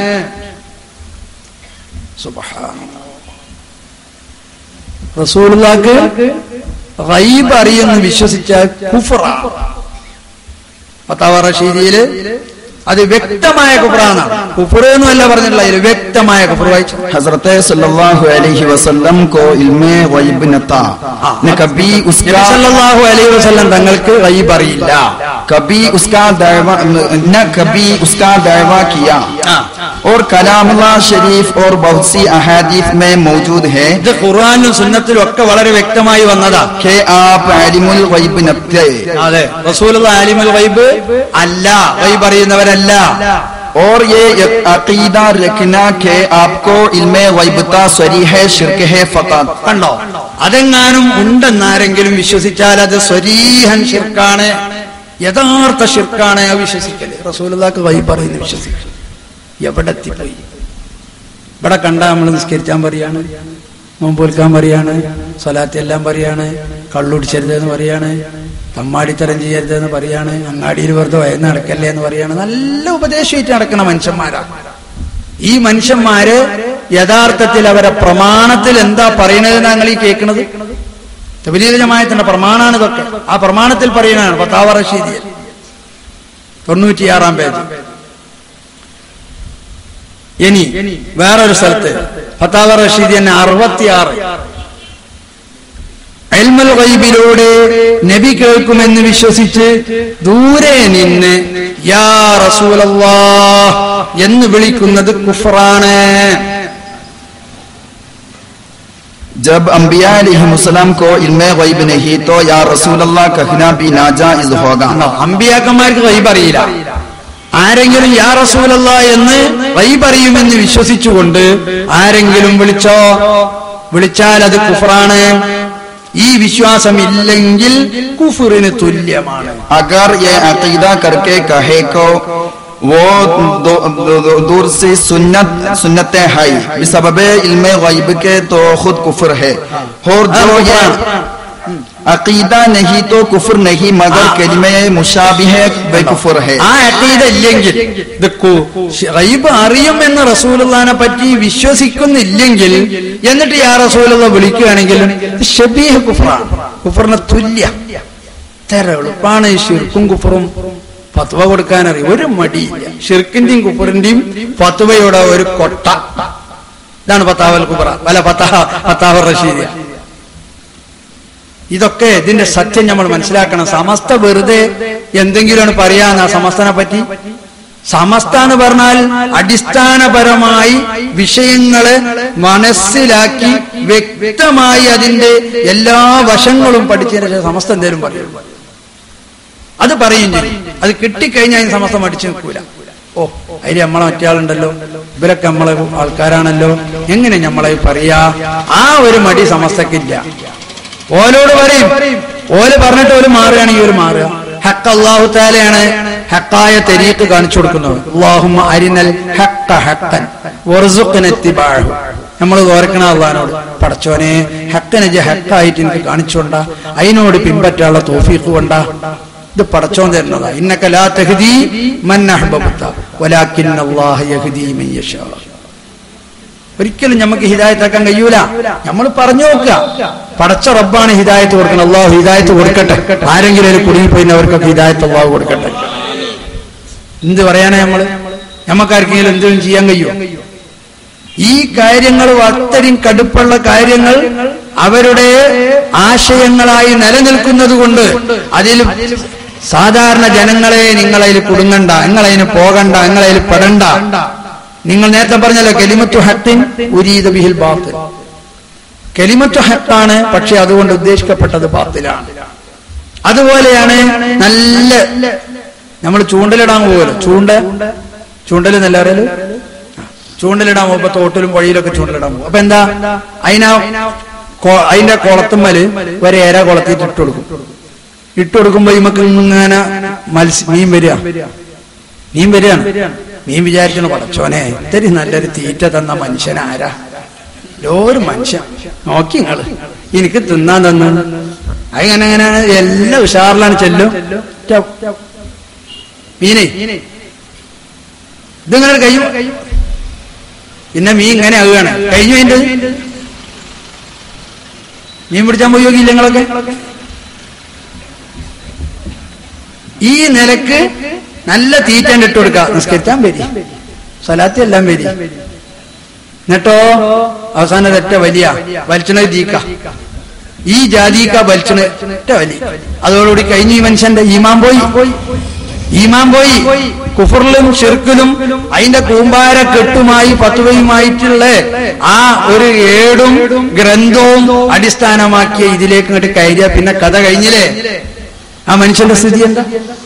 റസൂലുള്ളാക്ക് ഗൈബ് അറിയുമെന്ന് വിശ്വസിച്ചാൽ കുഫറാണ് ഫത്താവ റഷീദിയില് അത് വ്യക്തമായ കുഫറാണ് കുഫർ എന്നല്ല പറഞ്ഞിട്ടുള്ള അതിൽ വ്യക്തമായ കുഫർ വായിച്ചു हजरत सल्लल्लाहु अलैहि वसल्लम को इल्म गैब न था न कभी നബി उसका സല്ലല്ലാഹു അലൈഹി വസല്ലം തങ്ങൾക്ക് ഗൈബ് അറിയില്ല कभी उसका दावा न कभी उसका दावा किया और कलामुल्लाह शरीफ और बहुत सी अहादीफ में मौजूद है ഇത് ഖുർആാനിലും സുന്നത്തിലും ഒക്കെ വളരെ വ്യക്തമായി വന്നതാ कि आप आलिमुल गैब न थे അതെ റസൂലുള്ള ആലിമുൽ ഗൈബ് അല്ല ഗൈബ് അറിയുന്നവരല്ല और ये अकीदा रखना कि आपको इल्म गैबता सरी है शिरक है फकत കണ്ടോ അതെങ്ങാനും ഉണ്ടെന്നാരെങ്കിലും വിശ്വസിച്ചാൽ അത് സ്വരീഹൻ ഷിർക്കാണ് യഥാർത്ഥ ഷിർക്കാണ് ആ വിശ്വസിക്കല് റസൂലുള്ളാക്ക് ഗൈബ് അറിയുന്ന വിശ്വസിക്കൽ എവിടെ എത്തിപ്പോയി ഇവിടെ കണ്ട നമ്മൾ നിസ്കരിച്ചാൻ പറയാണ് നോമ്പൊൽക്കാൻ പറയാണ് സ്വലാത്തി എല്ലാം പറയാണ് കള്ളുടിച്ചരുതെന്ന് പറയാണ് തമ്മാടിത്തരം ചെയ്യരുതെന്ന് പറയാണ് അങ്ങാടിയിൽ വെറുതെ വയന്ന് നടക്കല്ലേ എന്ന് പറയാണ് നല്ല ഉപദേശമായിട്ട് നടക്കണ മനുഷ്യന്മാരാ ഈ മനുഷ്യന്മാര് യഥാർത്ഥത്തിൽ അവരെ പ്രമാണത്തിൽ എന്താ പറയണത് ഞങ്ങൾ ഈ കേൾക്കുന്നത് തബലീല ജമായത്തിന്റെ പ്രമാണാണ് ഇതൊക്കെ ആ പ്രമാണത്തിൽ പറയുന്നതാണ് പത്താവ റഷീദി തൊണ്ണൂറ്റിയാറാം പേജ് ഇനി വേറൊരു സ്ഥലത്ത് ഫത്താവ റഷീദി തന്നെ അറുപത്തിയാറ് എൽമൽ ഗൈബിലൂടെ നബി കേൾക്കുമെന്ന് വിശ്വസിച്ച് ദൂരെ നിന്ന് യാ റസൂലല്ലാ എന്ന് വിളിക്കുന്നത് കുഫറാണ് जब अम्बिया अलैहिस्सलाम को इल्म गैब नहीं तो या रसूल अल्लाह कहना भी नाजायज होगा അമ്പിയാക്കന്മാർക്ക് ഗൈബ് അറിയില്ല ആരെങ്കിലും യാ റസൂലല്ല എന്ന് ഗൈബ് അറിയുമെന്ന് വിശ്വസിച്ചുകൊണ്ട് ആരെങ്കിലും വിളിച്ചോ വിളിച്ചാൽ അത് കുഫറാണ് ഈ വിശ്വാസം ഇല്ലെങ്കിൽ കുഫറിന് തുല്യമാണ് अगर ये अकीदा करके कहे को वो दो- दो- दो- दूर से सुन्नत सुन्नतें है बिसबब इल्म गैब के तो खुद कुफर है और जो ये अकीदा नहीं तो कुफर नहीं मगर कलिमे मुशाबिह बेकुफर है ആ അക്കീത ഇല്ലെങ്കിൽ ഇത് കു- ഗൈബ് അറിയും എന്ന് റസൂലുള്ളാനെ പറ്റി വിശ്വസിക്കുന്നില്ലെങ്കിൽ എന്നിട്ട് യാ റസൂലുള്ള വിളിക്കുകയാണെങ്കിൽ ഇത് ഷബീഹ് കുഫറാണ് കുഫറിന് തുല്യ ഇത്ര എളുപ്പമാണ് ഈ ഷിർക്കും കുഫറും ഫത്വ കൊടുക്കാനറിയും ഒരു മടിയില്ല ഷിർക്കിന്റെയും കുഫറിന്റെയും ഫത്വയുടെ ഒരു കൊട്ട ഇതാണ് പത്താവൽ കുഫറ അല്ല പത്താഹ പത്താവൽ റഷീദിയ ഇതൊക്കെ ഇതിന്റെ സത്യം നമ്മൾ മനസ്സിലാക്കണം സമസ്ത വെറുതെ എന്തെങ്കിലുമാണ് പറയാന്ന സമസ്തനെ പറ്റി സമസ്ത എന്ന് പറഞ്ഞാൽ അടിസ്ഥാനപരമായി വിഷയങ്ങളെ മനസ്സിലാക്കി വ്യക്തമായി അതിന്റെ എല്ലാ വശങ്ങളും പഠിച്ചതിന് ശേഷം സമസ്ത എന്തേലും പറയും അത് പറയും ചെയ്യും അത് കിട്ടിക്കഴിഞ്ഞാൽ അതിന് സമസ്ത മടിച്ചു നിൽക്കൂല ഓ അതിൽ നമ്മളെ മറ്റേ ഇവരൊക്കെ നമ്മളെ ആൾക്കാരാണല്ലോ എങ്ങനെ നമ്മളെ പറയാ ആ ഒരു മടി സമസ്തക്കില്ല ഓലോട് പറയും ഓല് പറഞ്ഞിട്ട് ഒരു മാറുകയാണെങ്കിൽ ഒരു മാറുക ഹക്ക് അള്ളാഹു താലയാണ് ഹക്കായ തെരീക്ക് കാണിച്ചു കൊടുക്കുന്നത് അള്ളാഹുമ്മ അരിനൽ ഹക്ക ഹക്കൻ വറുസുഖനെത്തിബാഴു നമ്മൾ ഓർക്കണ അള്ളഹാനോട് പടച്ചോനെ ഹക്കനെ ജ ഹക്കായിട്ട് എനിക്ക് കാണിച്ചുകൊണ്ട അതിനോട് പിൻപറ്റാനുള്ള തോഫീക്ക് കൊണ്ട ഇത് പടച്ചോൻ തരുന്നതാ ഇന്നക ലാ തഹ്ദി മൻ അഹ്ബബ്ത വലാകിൻ അല്ലാഹ യഹ്ദി മൻ യശാ ഒരിക്കലും നമുക്ക് ഹിദായത്താക്കാൻ കഴിയൂല നമ്മൾ പറഞ്ഞു നോക്കുക പടച്ച റബ്ബാണ് ഹിദായത്ത് കൊടുക്കണം അള്ളാഹു ഹിദായത്ത് കൊടുക്കട്ടെ ആരെങ്കിലും ഒരു കുടുങ്ങി പോയി അവർക്കൊക്കെ ഹിദായത്ത് അള്ളാഹു കൊടുക്കട്ടെ എന്ത് പറയാനാ നമ്മള് നമുക്കാർക്കെങ്കിലും എന്തെങ്കിലും ചെയ്യാൻ കഴിയുമോ ഈ കാര്യങ്ങൾ അത്രയും കടുപ്പുള്ള കാര്യങ്ങൾ അവരുടെ ആശയങ്ങളായി നിലനിൽക്കുന്നത് കൊണ്ട് അതിൽ സാധാരണ ജനങ്ങളെ നിങ്ങളതിൽ കുടുങ്ങണ്ട നിങ്ങളതിന് പോകണ്ട നിങ്ങളതിൽ പെടണ്ട നിങ്ങൾ നേരത്തെ പറഞ്ഞല്ലോ കെലിമത്തു ഹത്തിൻ ഉരീദ ബിഹിൽ ബാത്തിൽ കെലിമത്തു ഹത്താണ് പക്ഷെ അതുകൊണ്ട് ഉദ്ദേശിക്കപ്പെട്ടത് ബാത്തിലാണ് അതുപോലെയാണ് നല്ല നമ്മൾ ചൂണ്ടലിടാൻ പോകുമല്ലോ ചൂണ്ട ചൂണ്ടൽ എന്നല്ല അറിയാലോ ചൂണ്ടലിടാൻ പോകുമ്പോ തോട്ടിലും വഴിയിലൊക്കെ ചൂണ്ടലിടാൻ പോകും അപ്പൊ എന്താ അതിനാ കൊ- അതിന്റെ കുളത്തുമ്മല് ഒരു ഏര കുളത്തിട്ട് ഇട്ട് കൊടുക്കും ഇട്ട് കൊടുക്കുമ്പോ ഇമക്ക് ഇങ്ങനെ മത്സ്യ മീൻ വരിക മീൻ വരികയാണ് മീൻ വിചാരിച്ചു പടച്ചോനെ ഇത്തിരി നല്ലൊരു തീറ്റ തന്ന മനുഷ്യൻ ആരാ ഒരു മനുഷ്യൻ നോക്കി നിങ്ങള് എനിക്ക് തിന്നാൻ തന്നു അങ്ങനെ അങ്ങനെ എല്ലാം ഉഷാറിലാണ് ചെല്ലും റ്റ- മീനെ ഇതിങ്ങനെ കഴിയും പിന്നെ മീൻ ഇങ്ങനെ ആവുകയാണ് കഴിഞ്ഞു അതിന്റെ മീൻ പിടിച്ചാൻ പോയി നോക്കിയില്ല നിങ്ങളൊക്കെ ഈ നിലക്ക് നല്ല തീറ്റ ഇട്ട് കൊടുക്കുക നിസ്കരിച്ചാൻ വരി സ്വലാത്തി എല്ലാം വരി എന്നിട്ടോ അവസാനം ഒറ്റ വലിയ വലിച്ചണ ദീക്ക ഈ ജാതിക്ക വലിച്ചണ ഒറ്റ വലി അതോടുകൂടി കഴിഞ്ഞ ഈ മനുഷ്യന്റെ ഈമാൻ പോയി ഈമാൻ പോയി കുഫറിലും ഷിർക്കിലും അതിന്റെ കൂമ്പാര കെട്ടുമായി പത്തുവയുമായിട്ടുള്ള ആ ഒരു ഏടും ഗ്രന്ഥവും അടിസ്ഥാനമാക്കിയ ഇതിലേക്ക് ഇങ്ങോട്ട് കയറിയ പിന്നെ കഥ കഴിഞ്ഞില്ലേ ആ മനുഷ്യന്റെ സ്ഥിതി എന്താ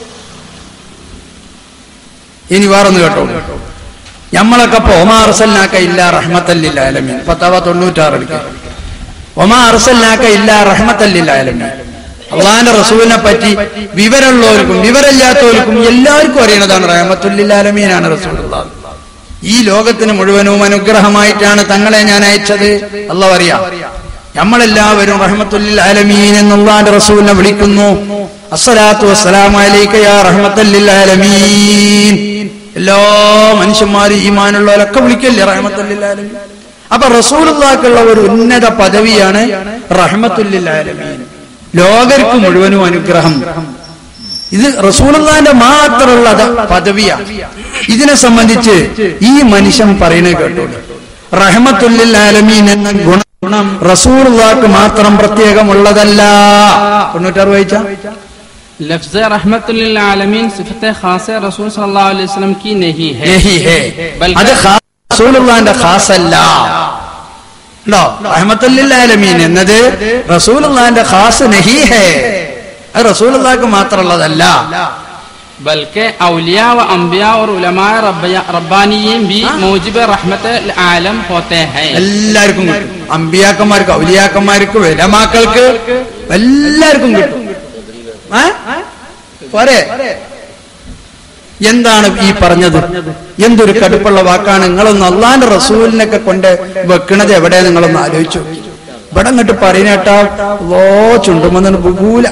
ഇനി വേറൊന്ന് കേട്ടോ നമ്മളൊക്കെ ഇപ്പൊ ഒമാ അറസലിനാക്ക ഇല്ല റഹ്മത്തല്ലില്ല അലമീൻ പത്താവ തൊണ്ണൂറ്റാറ് എടുക്കുക ഒമാ അറസലിനാക്ക ഇല്ല റഹ്മത്തല്ലില്ല അലമീൻ അള്ളാന്റെ റസൂലിനെ പറ്റി വിവരമുള്ളവർക്കും വിവരമില്ലാത്തവർക്കും എല്ലാവർക്കും അറിയണതാണ് റഹ്മത്തുല്ലില്ല അലമീനാണ് റസൂൽ ഈ ലോകത്തിന് മുഴുവനും അനുഗ്രഹമായിട്ടാണ് തങ്ങളെ ഞാൻ അയച്ചത് അല്ല അറിയാം നമ്മളെല്ലാവരും റഹ്മത്തുല്ലിൽ ആലമീൻ എന്നുള്ളാന്റെ റസൂലിനെ വിളിക്കുന്നു അസ്സലാത്തു വസ്സലാമു അലൈക യാ റഹ്മത്തുല്ലിൽ ആലമീൻ എല്ലാ മനുഷ്യന്മാരും ഈമാനുള്ളവരൊക്കെ വിളിക്കല്ലേ റഹ്മത്തുല്ലിൽ ആലമീൻ അപ്പൊ റസൂലുള്ളാക്കുള്ള ഒരു ഉന്നത പദവിയാണ് റഹ്മത്തുല്ലിൽ ആലമീൻ ലോകർക്ക് മുഴുവനും അനുഗ്രഹം ഇത് റസൂലുള്ളാന്റെ മാത്രമുള്ള ത- പദവിയാണ് ഇതിനെ സംബന്ധിച്ച് ഈ മനുഷ്യൻ പറയുന്നത് കേട്ടു റഹ്മത്തുല്ലിൽ ആലമീൻ എന്ന ഗുണം റസൂലുള്ളാക്ക് മാത്രം പ്രത്യേകമുള്ളതല്ല തൊണ്ണൂറ്റാറ് വായിച്ച लफ्ज रहमत आलमीन सिफत खास रसूल सल्लल्लाहु अलैहि वसल्लम की नहीं है നഹി ഹേ. അത് ഖാ- റസൂലുള്ളാന്റെ ഖാസല്ല ഉണ്ടോ റഹ്മത്തുല്ലിൽ ആലമീൻ എന്നത് റസൂലുള്ളാന്റെ ഖാസ് നഹി ഹേ അത് റസൂലുള്ളാക്ക് മാത്രമുള്ളതല്ല बल्कि औलिया व अम्बिया और उलमा रब्बानियीन भी मूजिब रहमत आलम होते हैं എല്ലാവർക്കും കിട്ടും അമ്പിയാക്കന്മാർക്ക് ഔലിയാക്കന്മാർക്ക് വിലമാക്കൾക്ക് എല്ലാവർക്കും കിട്ടും ഏ? പോരെ എന്താണ് ഈ പറഞ്ഞത് എന്തൊരു കടുപ്പുള്ള വാക്കാണ് നിങ്ങളൊന്ന് അള്ളാന്റെ റസൂലിനൊക്കെ കൊണ്ട് വെക്കണത് എവിടെ നിങ്ങളൊന്ന് ആലോചിച്ചു ഇവിടെ അങ്ങോട്ട് പറയുന്നേട്ടാ ലോ ചുണ്ടുമെന്നു ബുകൂല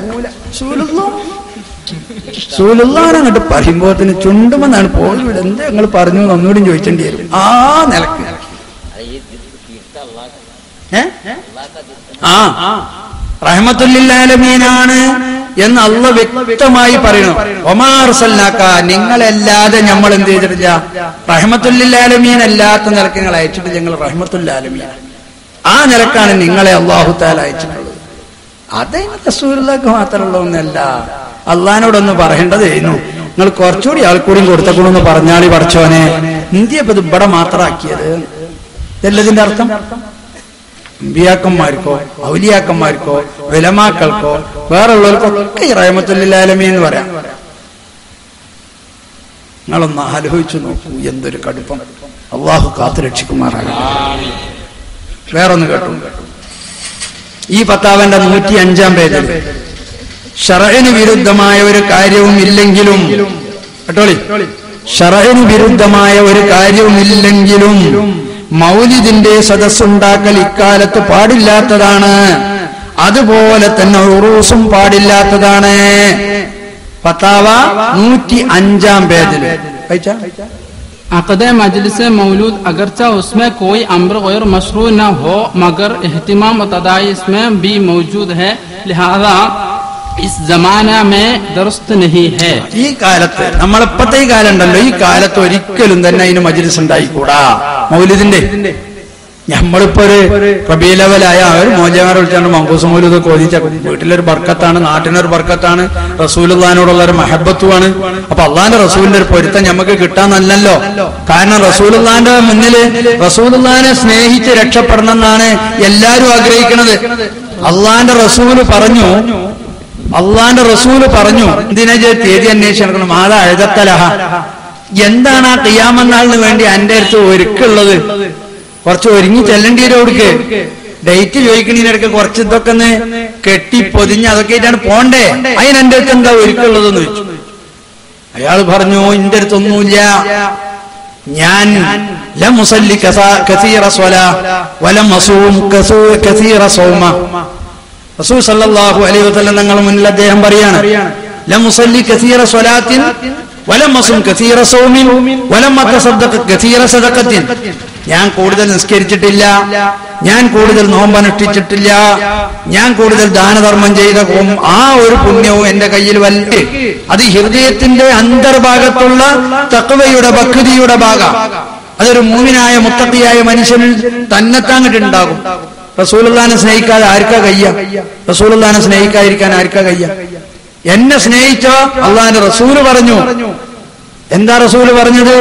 സൂലുള്ളാൻ അങ്ങോട്ട് പറയുമ്പോത്തിന് ചുണ്ടുമെന്നാണ് പോലും എന്താ നിങ്ങൾ പറഞ്ഞു എന്ന് ഒന്നുകൂടി ചോദിച്ചേണ്ടി വരും ആ നിലക്ക് ഏ? ആ റഹ്മത്തുല്ലാലമീനാണ് എന്ന് അള്ള വ്യക്തമായി പറയണം ഒമാർ സല്ലാക്ക നിങ്ങളല്ലാതെ നമ്മൾ എന്ത് ചെയ്തിട്ടില്ല റഹ്മത്തുല്ലാലമീൻ അല്ലാത്ത നിലക്ക് നിങ്ങൾ അയച്ചിട്ട് ഞങ്ങൾ റഹ്മത്തുല്ലാലമീൻ ആ നിലക്കാണ് നിങ്ങളെ അള്ളാഹു താല അയച്ചിട്ടുള്ളത് അത് റസൂലുള്ളാക്ക് മാത്രമുള്ളതൊന്നല്ല അള്ളഹാനോടൊന്ന് പറയേണ്ടതായിരുന്നു നിങ്ങൾ കുറച്ചുകൂടി ആൾക്കൂടിയും കൊടുത്തക്കൂടെന്ന് പറഞ്ഞാളി പഠിച്ചോനെ ഇന്ത്യ ഇപ്പൊ ഇത് ഇവിടെ മാത്രമാക്കിയത് ഇതല്ലതിന്റെ അർത്ഥം അമ്പിയാക്കന്മാർക്കോ ഔലിയാക്കന്മാർക്കോ വിലമാക്കൾക്കോ വേറുള്ളവർക്കൊക്കെ ഈ റഹമത്തുല്ലാലമി എന്ന് പറയാം നിങ്ങളൊന്ന് ആലോചിച്ചു നോക്കൂ എന്തൊരു കടുപ്പം അള്ളാഹു കാത്തു രക്ഷിക്കുമാറാകട്ടെ വേറൊന്ന് കേട്ടു ഈ പത്താവന്റെ നൂറ്റി അഞ്ചാം പേജിൽ ഷറയിന് വിരുദ്ധമായ ഒരു കാര്യവും ഇല്ലെങ്കിലും കേട്ടോളി ഷറയിന് വിരുദ്ധമായ ഒരു കാര്യവും ഇല്ലെങ്കിലും മൗലിദിന്റെ സദസ്സുണ്ടാക്കൽ ഇക്കാലത്ത് പാടില്ലാത്തതാണ് അതുപോലെ തന്നെ ഉറൂസും പാടില്ലാത്തതാണ് പത്താവ നൂറ്റി അഞ്ചാം പേജിൽ വായിച്ചാ? अकद मजलिस मौलूद अगरचा उसमें कोई अम्र गैर मशरू न हो मगर एहतमाम व तदाई इसमें भी मौजूद है लिहाजा इस जमाना में दुरुस्त नहीं है ഈ കാലത്ത് നമ്മളിപ്പത്തെ ഈ കാലം ഉണ്ടല്ലോ ഈ കാലത്ത് ഒരിക്കലും തന്നെ അതിന് മജ്ലിസ് ഉണ്ടായിക്കൂടാ മൗലിദിന്റെ നമ്മളിപ്പോ ഒരു റബീ ലെവലായ ഒരു മോചമാരെ വിളിച്ചാണ് മങ്കൂസ് മൗലൂദ് കോതിച്ച വീട്ടിലൊരു ബർക്കത്താണ് നാട്ടിനൊരു ബർക്കത്താണ് റസൂലുള്ളാനോടുള്ള ഒരു മഹബത്തുമാണ് അപ്പൊ അള്ളാന്റെ റസൂലിന്റെ ഒരു പൊരുത്തം നമുക്ക് കിട്ടാന്നല്ലല്ലോ കാരണം റസൂലുള്ളാന്റെ മുന്നില് റസൂലുള്ളാനെ സ്നേഹിച്ച് രക്ഷപ്പെടണം എന്നാണ് എല്ലാരും ആഗ്രഹിക്കുന്നത് അള്ളാന്റെ റസൂല് പറഞ്ഞു അള്ളാന്റെ റസൂല് പറഞ്ഞു എന്തിനാ ചെയ്ത് തീയതി അന്വേഷിച്ച് നടക്കണം മാതാ എഴുതത്തലഹ എന്താണ് ആ qiyaമനാളിന് വേണ്ടി എന്റെ അടുത്ത് ഒരുക്കുള്ളത് കുറച്ച് ഒരുങ്ങി ചെല്ലേണ്ടി വരും അവിടേക്ക് ഡേറ്റ് ചോദിക്കണീനിടയ്ക്ക് കുറച്ച് ഇതൊക്കെ ഒന്ന് കെട്ടി പൊതിഞ്ഞ് അതൊക്കെ ആയിട്ടാണ് പോണ്ടേ അതിന് എന്റെ അടുത്ത് എന്താ ഒരുക്കുള്ളതെന്ന് ചോദിച്ചു അയാൾ പറഞ്ഞു എന്റെ അടുത്തൊന്നുമില്ല ഞാൻ ലം മുസല്ലി കസ- കസീറ സ്വല വലം അസൂം കസൂ- കസീറ സൗമ റസൂൽ സല്ലല്ലാഹു അലൈഹി വസല്ലം തങ്ങൾ മുന്നിൽ അദ്ദേഹം പറയാണ് ലം മുസല്ലി കസീറ സ്വലാത്തിൻ വലം അസും കസീറ സൗമിൻ വലം അത്തസദ്ദഖ കസീറ സദഖത്തിൻ ഞാൻ കൂടുതൽ നിസ്കരിച്ചിട്ടില്ല ഞാൻ കൂടുതൽ നോമ്പനുഷ്ഠിച്ചിട്ടില്ല ഞാൻ കൂടുതൽ ദാനധർമ്മം ചെയ്ത ഉം- ആ ഒരു പുണ്യവും എന്റെ കയ്യിൽ വല്ല അത് ഹൃദയത്തിന്റെ അന്തർഭാഗത്തുള്ള തക്വയുടെ ഭക്തിയുടെ ഭാഗം അതൊരു മൂമിനായ മുത്തക്കിയായ മനുഷ്യനിൽ തന്നെത്താങ്ങിട്ടുണ്ടാകും റസൂലുള്ളാനെ സ്നേഹിക്കാതെ ആർക്കാ കയ്യ റസൂലുള്ളാനെ സ്നേഹിക്കാതിരിക്കാൻ ആർക്കാ കയ്യ എന്നെ സ്നേഹിച്ചോ അള്ളാന്റെ റസൂല് പറഞ്ഞു എന്താ റസൂല് പറഞ്ഞത്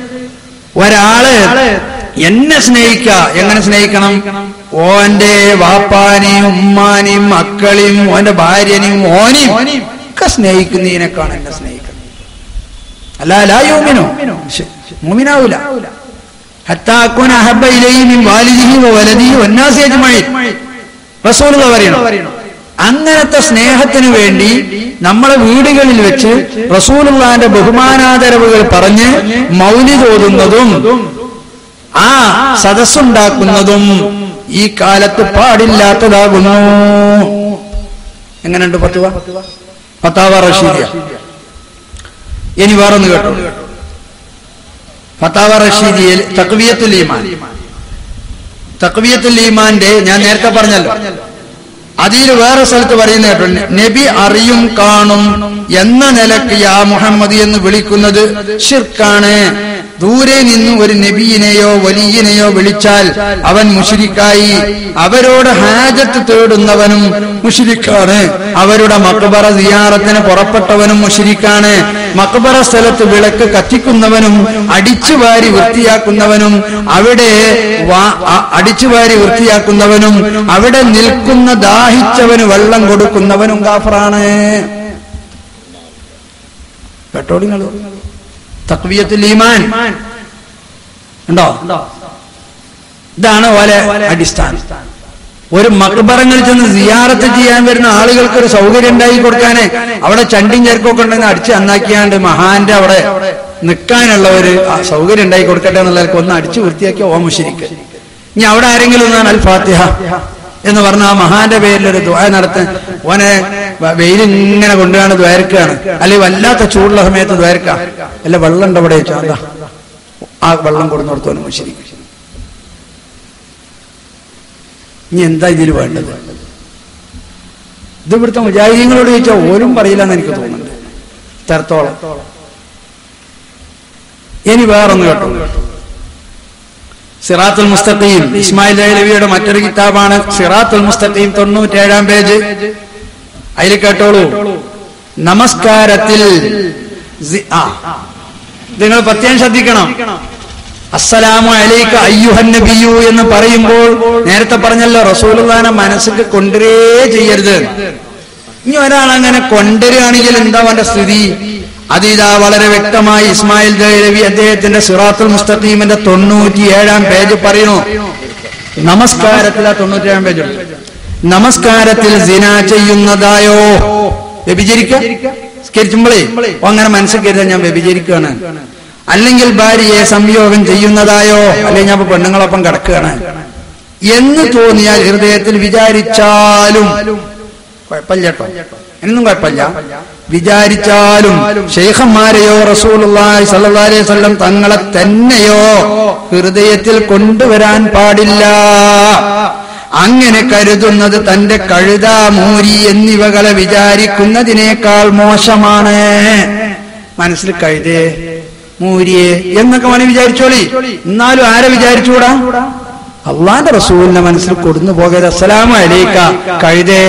ഒരാള് എന്നെ സ്നേഹിക്ക എങ്ങനെ സ്നേഹിക്കണം ഓന്റെ വാപ്പാനെയും ഉമ്മാനെയും മക്കളെയും ഓന്റെ ഭാര്യനെയും ഓനെയും ഒക്കെ സ്നേഹിക്കുന്നതിനേക്കാണ് എന്നെ സ്നേഹിക്കുന്നത് അല്ല ലായോമിനോ മോമിനാവൂല ഹത്താക്കുൻ അഹബ്ബ ഇലൈഹി മിൻ വാലിദിഹി വ വലദിഹി വന്നാസി അജ്മഈൻ റസൂലുള്ള പറയണം അങ്ങനത്തെ സ്നേഹത്തിന് വേണ്ടി നമ്മളെ വീടുകളിൽ വെച്ച് റസൂലുള്ളാന്റെ ബഹുമാനാദരവുകൾ പറഞ്ഞ് മൗലി തോതുന്നതും ആ സദസ്സുണ്ടാക്കുന്നതും ഈ കാലത്ത് പാടില്ലാത്തതാകുന്നു എങ്ങനെയുണ്ട് പത്തുവ പത്താവ റഷീദിയ ഇനി വേറൊന്ന് കേട്ടോ ഫത്താവ റഷീദിയിൽ തക്വിയത്തുൽ ഈമാൻ തക്വിയത്തുൽ ഈമാന്റെ ഞാൻ നേരത്തെ പറഞ്ഞല്ലോ അതിൽ വേറെ സ്ഥലത്ത് പറയുന്ന കേട്ടോ നബി അറിയും കാണും എന്ന നിലക്ക് യാ മുഹമ്മദ് എന്ന് വിളിക്കുന്നത് ഷിർക്കാണ് ദൂരെ നിന്ന് ഒരു നബിയിനെയോ വലിയനെയോ വിളിച്ചാൽ അവൻ മുഷിരിക്കായി അവരോട് ഹാജത്ത് തേടുന്നവനും മുഷിരിക്കാണ് അവരുടെ മക്ബറ സിയാറത്തിന് പുറപ്പെട്ടവനും മുഷിരിക്കാണ് മക്ബറ സ്ഥലത്ത് വിളക്ക് കത്തിക്കുന്നവനും അടിച്ചുവാരി വൃത്തിയാക്കുന്നവനും അവിടെ വാ- അ- അടിച്ചുവാരി വൃത്തിയാക്കുന്നവനും അവിടെ നിൽക്കുന്ന ദാഹിച്ചവന് വെള്ളം കൊടുക്കുന്നവനും കാഫറാണ് കേട്ടോടി നിങ്ങള് തക്വിയത്തുൽ ഈമാൻ ഉണ്ടോ ഇതാണ് ഓലെ അടിസ്ഥാനം ഒരു മക്ബറങ്ങളിൽ ചെന്ന് സിയാറത്ത് ചെയ്യാൻ വരുന്ന ആളുകൾക്ക് ഒരു സൗകര്യം ഉണ്ടാക്കി കൊടുക്കാനേ അവിടെ ചണ്ടിയും ചേർക്കൊക്കെ ഉണ്ടെന്ന് അടിച്ച് നന്നാക്കിയാണ്ട് മഹാന്റെ അവിടെ നിൽക്കാനുള്ള ഒരു ആ സൗകര്യം ഉണ്ടാക്കി കൊടുക്കട്ടെ എന്നുള്ളവർക്ക് ഒന്ന് അടിച്ചു വൃത്തിയാക്കിയ ഓ മുഷിരിക്ക് ഇനി അവിടെ ആരെങ്കിലും ഒന്നാണ് അൽ ഫാത്തിഹ എന്ന് പറഞ്ഞ ആ മഹാന്റെ പേരിൽ ഒരു ദ്വായ നടത്താൻ ഓനെ വ- വെയിലിങ്ങനെ കൊണ്ടുപോയാണ് ദ്വാരക്കാണ് അല്ലെങ്കിൽ വല്ലാത്ത ചൂടുള്ള സമയത്ത് ദ്വാരക്ക അല്ല വെള്ളം ഉണ്ട് അവിടെ വെച്ചാ അതാ ആ വെള്ളം കൊടുന്നോടത്തോനും മുഷിരിക്ക് ഇനി എന്താ ഇതിൽ വേണ്ടത് ഇത് ഇവിടുത്തെ മുജാഹിദീങ്ങളോട് ചോദിച്ചാൽ ഓരും പറയില്ല എന്ന് എനിക്ക് തോന്നുന്നുണ്ട് ഇത്തരത്തോളം ഇനി വേറൊന്ന് കേട്ടോ സിറാത്തുൽ മുസ്തഖീം ഇസ്മായിൽ ലൈലവിയുടെ മറ്റൊരു കിതാബാണ് സിറാത്തുൽ മുസ്തഖീം തൊണ്ണൂറ്റേഴാം പേജ് അതിൽ കേട്ടോളൂ നമസ്കാരത്തിൽ സി- ആ നിങ്ങൾ പ്രത്യേകം ശ്രദ്ധിക്കണം അസ്സലാമു അലൈക അയ്യുഹൻ നബിയു എന്ന് പറയുമ്പോൾ നേരത്തെ പറഞ്ഞല്ലോ റസൂലുള്ളാനെ മനസ്സിൽ കൊണ്ടുവരേ ചെയ്യരുത് ഇനി ഒരാൾ അങ്ങനെ കൊണ്ടുവരികയാണെങ്കിൽ എന്താ അവന്റെ സ്ഥിതി അത് ഇതാ വളരെ വ്യക്തമായി ഇസ്മായിൽ രവി അദ്ദേഹത്തിന്റെ സിറാത്തുൽ മുസ്തഖീമിന്റെ തൊണ്ണൂറ്റി ഏഴാം പേജ് പറയുന്നു നമസ്കാരത്തിൽ ആ തൊണ്ണൂറ്റി ഏഴാം പേജ് ഉണ്ട്. നമസ്കാരത്തിൽ സിന ചെയ്യുന്നതായോ വ്യഭിചരിക്ക സ്കരിച്ചുമ്പോഴേ അങ്ങനെ മനസ്സിൽ കരുതാൻ ഞാൻ വ്യഭിചരിക്കുകയാണ് അല്ലെങ്കിൽ ഭാര്യയെ സംയോഗം ചെയ്യുന്നതായോ അല്ലെങ്കിൽ ഞാൻ ഇപ്പൊ പെണ്ണുങ്ങളൊപ്പം കിടക്കുകയാണ് എന്ന് തോന്നിയാൽ ഹൃദയത്തിൽ വിചാരിച്ചാലും കുഴപ്പമില്ല കേട്ടോ എന്നൊന്നും കുഴപ്പമില്ല വിചാരിച്ചാലും ഷെയ്ഖന്മാരെയോ റസൂലുള്ളാഹി സ്വല്ലല്ലാഹി അലൈഹി വസല്ലം തങ്ങളെ തന്നെയോ ഹൃദയത്തിൽ കൊണ്ടുവരാൻ പാടില്ല അങ്ങനെ കരുതുന്നത് തന്റെ കഴുത മൂരി എന്നിവകളെ വിചാരിക്കുന്നതിനേക്കാൾ മോശമാണ് മനസ്സിൽ കഴുതേ മൂരിയെ എന്നൊക്കെ മണി വിചാരിച്ചോളി എന്നാലും ആരെ വിചാരിച്ചുകൂടാ അള്ളാന്റെ റസൂലിന്റെ മനസ്സിൽ കൊടുന്നു പോകരുത് അസ്സലാമു അലൈക്ക കഴുതേ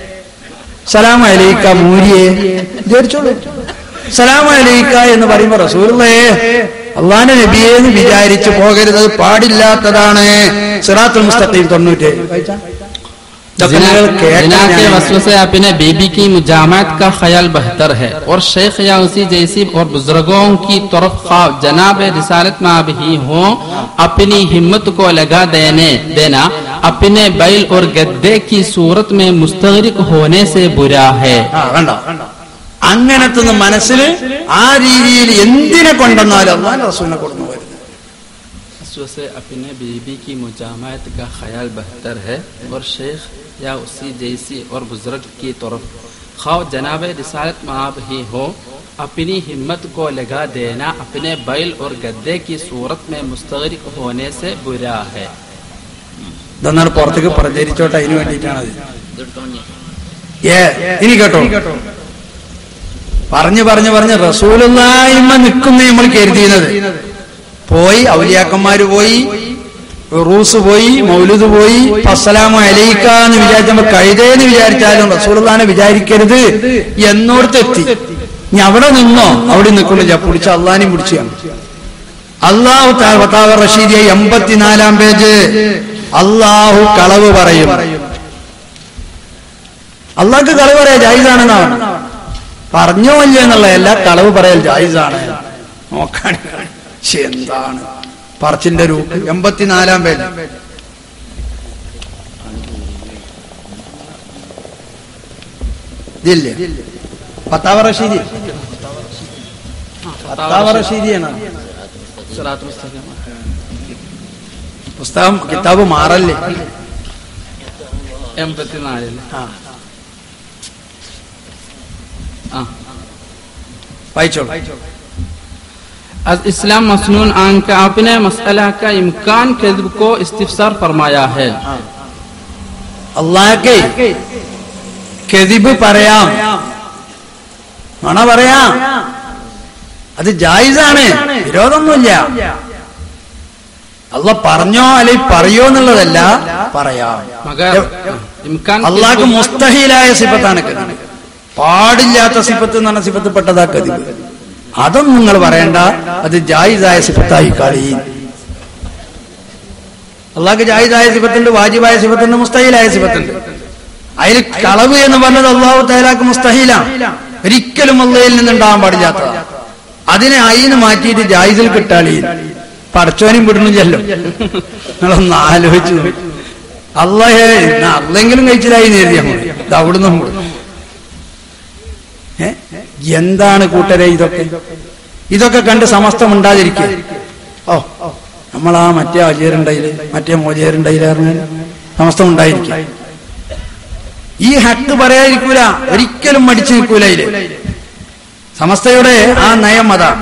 സലാം അലൈക്ക മൂരിയെ വിചാരിച്ചോളൂ സലാം അലൈക്ക എന്ന് പറയുമ്പോ റസൂലേ അള്ളാന്റെ നബിയെ എന്ന് വിചാരിച്ചു പോകരുത് അത് പാടില്ലാത്തതാണ് സിറാത്തുൽ മുസ്തഖീം തൊണ്ണൂറ്റേഴ് ഇതൊക്കെ നിങ്ങൾ जिना കേട്ടാൽ के ഞാൻ- वसव से अपने बीबी की मुजामत का ख्याल बेहतर है और शेख या उसी जैसी और बुजुर्गों की तरफ खा जनाब रिसालत में आप ही हो अपनी हिम्मत को लगा देने देना अपने बैल और गद्दे की सूरत में मुस्तगरिक होने से बुरा है ആ കണ്ടോ അങ്ങനത്തെ മനസ്സിൽ ആ രീതിയിൽ എന്തിനെ കൊണ്ടെന്നാലും അള്ളാന്റെ റസൂലിനെ കൊടുന്നു വരുന്നത് वसव से अपने बीबी की मुजामत का ख्याल बेहतर है और शेख या उसी जैसी और बुजुर्ग की तरफ खाओ जनाब रिसालत में आप ही हो अपनी हिम्मत को लगा देना अपने बैल और गद्दे की सूरत में मुस्तगरिक होने से बुरा है ഇതെന്നാണ് പുറത്തേക്ക് പ്രചരിച്ചോട്ടെ അതിന് വേണ്ടിയിട്ടാണ് ഏ ഇനി കേട്ടോ പറഞ്ഞു പറഞ്ഞു പറഞ്ഞ് റസൂലുള്ളായ്മ നിൽക്കുന്ന നമ്മൾ കരുതിയത് പോയി ഔലിയാക്കന്മാര് പോയി റൂസ് പോയി മൗലുദ് പോയി അസ്സലാമു അലൈക്ക എന്ന് വിചാരിച്ചപ്പോ കഴുതേന്ന് വിചാരിച്ചാലും റസൂലുള്ളാനെ വിചാരിക്കരുത് എന്നോടത്ത് എത്തി ഇനി അവിടെ നിന്നോ അവിടെ നിൽക്കുന്നില്ല പിടിച്ച അള്ളാനെയും പിടിച്ചാണ് അള്ളാഹു താ- ഫത്താവ റഷീദിയ എൺപത്തിനാലാം പേജ് അള്ളാഹു കളവ് പറയും അള്ളാഹ്ക്ക് കളവ് പറയാ ജായിസാണെന്നാണ് പറഞ്ഞോ ഇല്ല എന്നുള്ളതല്ല കളവ് പറയൽ ജായിസാണ് നോക്കാൻ ശ്ശെ, എന്താണ് പറച്ചിന്റെ രൂപ എൺപത്തിനാലാം പേജ് ഇതില്ലേ ഫത്താവ റഷീദി ഫത്താവ റഷീദിയാണ് सिरात मुस्तकीम। പുസ്തകം കിതാബ് മാറല്ലേ എൺപത്തിനാലില് ആ ആ വായിച്ചോളൂ از اسلام मसनून आन का अपने मसला का इम्कान कद्ब को इस्तिफसार फरमाया है അള്ളാഹ്ക്ക് കെതിബ് പറയാം നുണ പറയാം അത് ജായിസാണ് വിരോധമൊന്നുമില്ല അല്ല പറഞ്ഞോ അല്ലെങ്കിൽ പറയോ എന്നുള്ളതല്ല പറയാം मगर इम्कान അള്ളാഹ്ക്ക് മുസ്തഹീലായ സിഫത്താണ് കതിബ് പാടില്ലാത്ത സിഫത്ത് എന്ന് പറഞ്ഞ സിഫത്തിൽപ്പെട്ടതാ കതിബ് അതൊന്നും നിങ്ങൾ പറയണ്ട അത് ജായിസായ സിഫത്തായി കളി അള്ളാഹ്ക്ക് ജായിസായ സിഫത്തുണ്ട് വാജിബായ സിഫത്തുണ്ട് മുസ്തഹീലായ സിഫത്തുണ്ട് അതിൽ കളവ് എന്ന് പറഞ്ഞത് അള്ളാഹു തേലാക്ക് മുസ്തഹീലാണ് ഒരിക്കലും അള്ളയിൽ നിന്നുണ്ടാവാൻ പാടില്ലാത്തതാണ് അതിനെ അയിന്ന് മാറ്റിയിട്ട് ജായിസിൽ കിട്ടാളി പടച്ചോനും വിടണില്ലല്ലോ നിങ്ങളൊന്ന് ആലോചിച്ചു നോക്ക്. അള്ളഹേ അല്ലെങ്കിലും കഴിച്ചിലായി നേരിയ ഇത് അവിടുന്ന് അങ്ങോട്ട്. ഏ? എന്താണ് കൂട്ടരെ ഇതൊക്കെ ഇതൊക്കെ കണ്ട് സമസ്തം ഉണ്ടാതിരിക്കുക ഓ നമ്മളാ മറ്റേ അജയറുണ്ടയില് മറ്റേ മോചേരുണ്ടയില് പറഞ്ഞാൽ സമസ്തം ഉണ്ടായിരിക്കുക ഈ ഹക്ക് പറയാതിരിക്കൂല ഒരിക്കലും മടിച്ചു നിൽക്കൂല ഇതില് സമസ്തയുടെ ആ നയം അതാ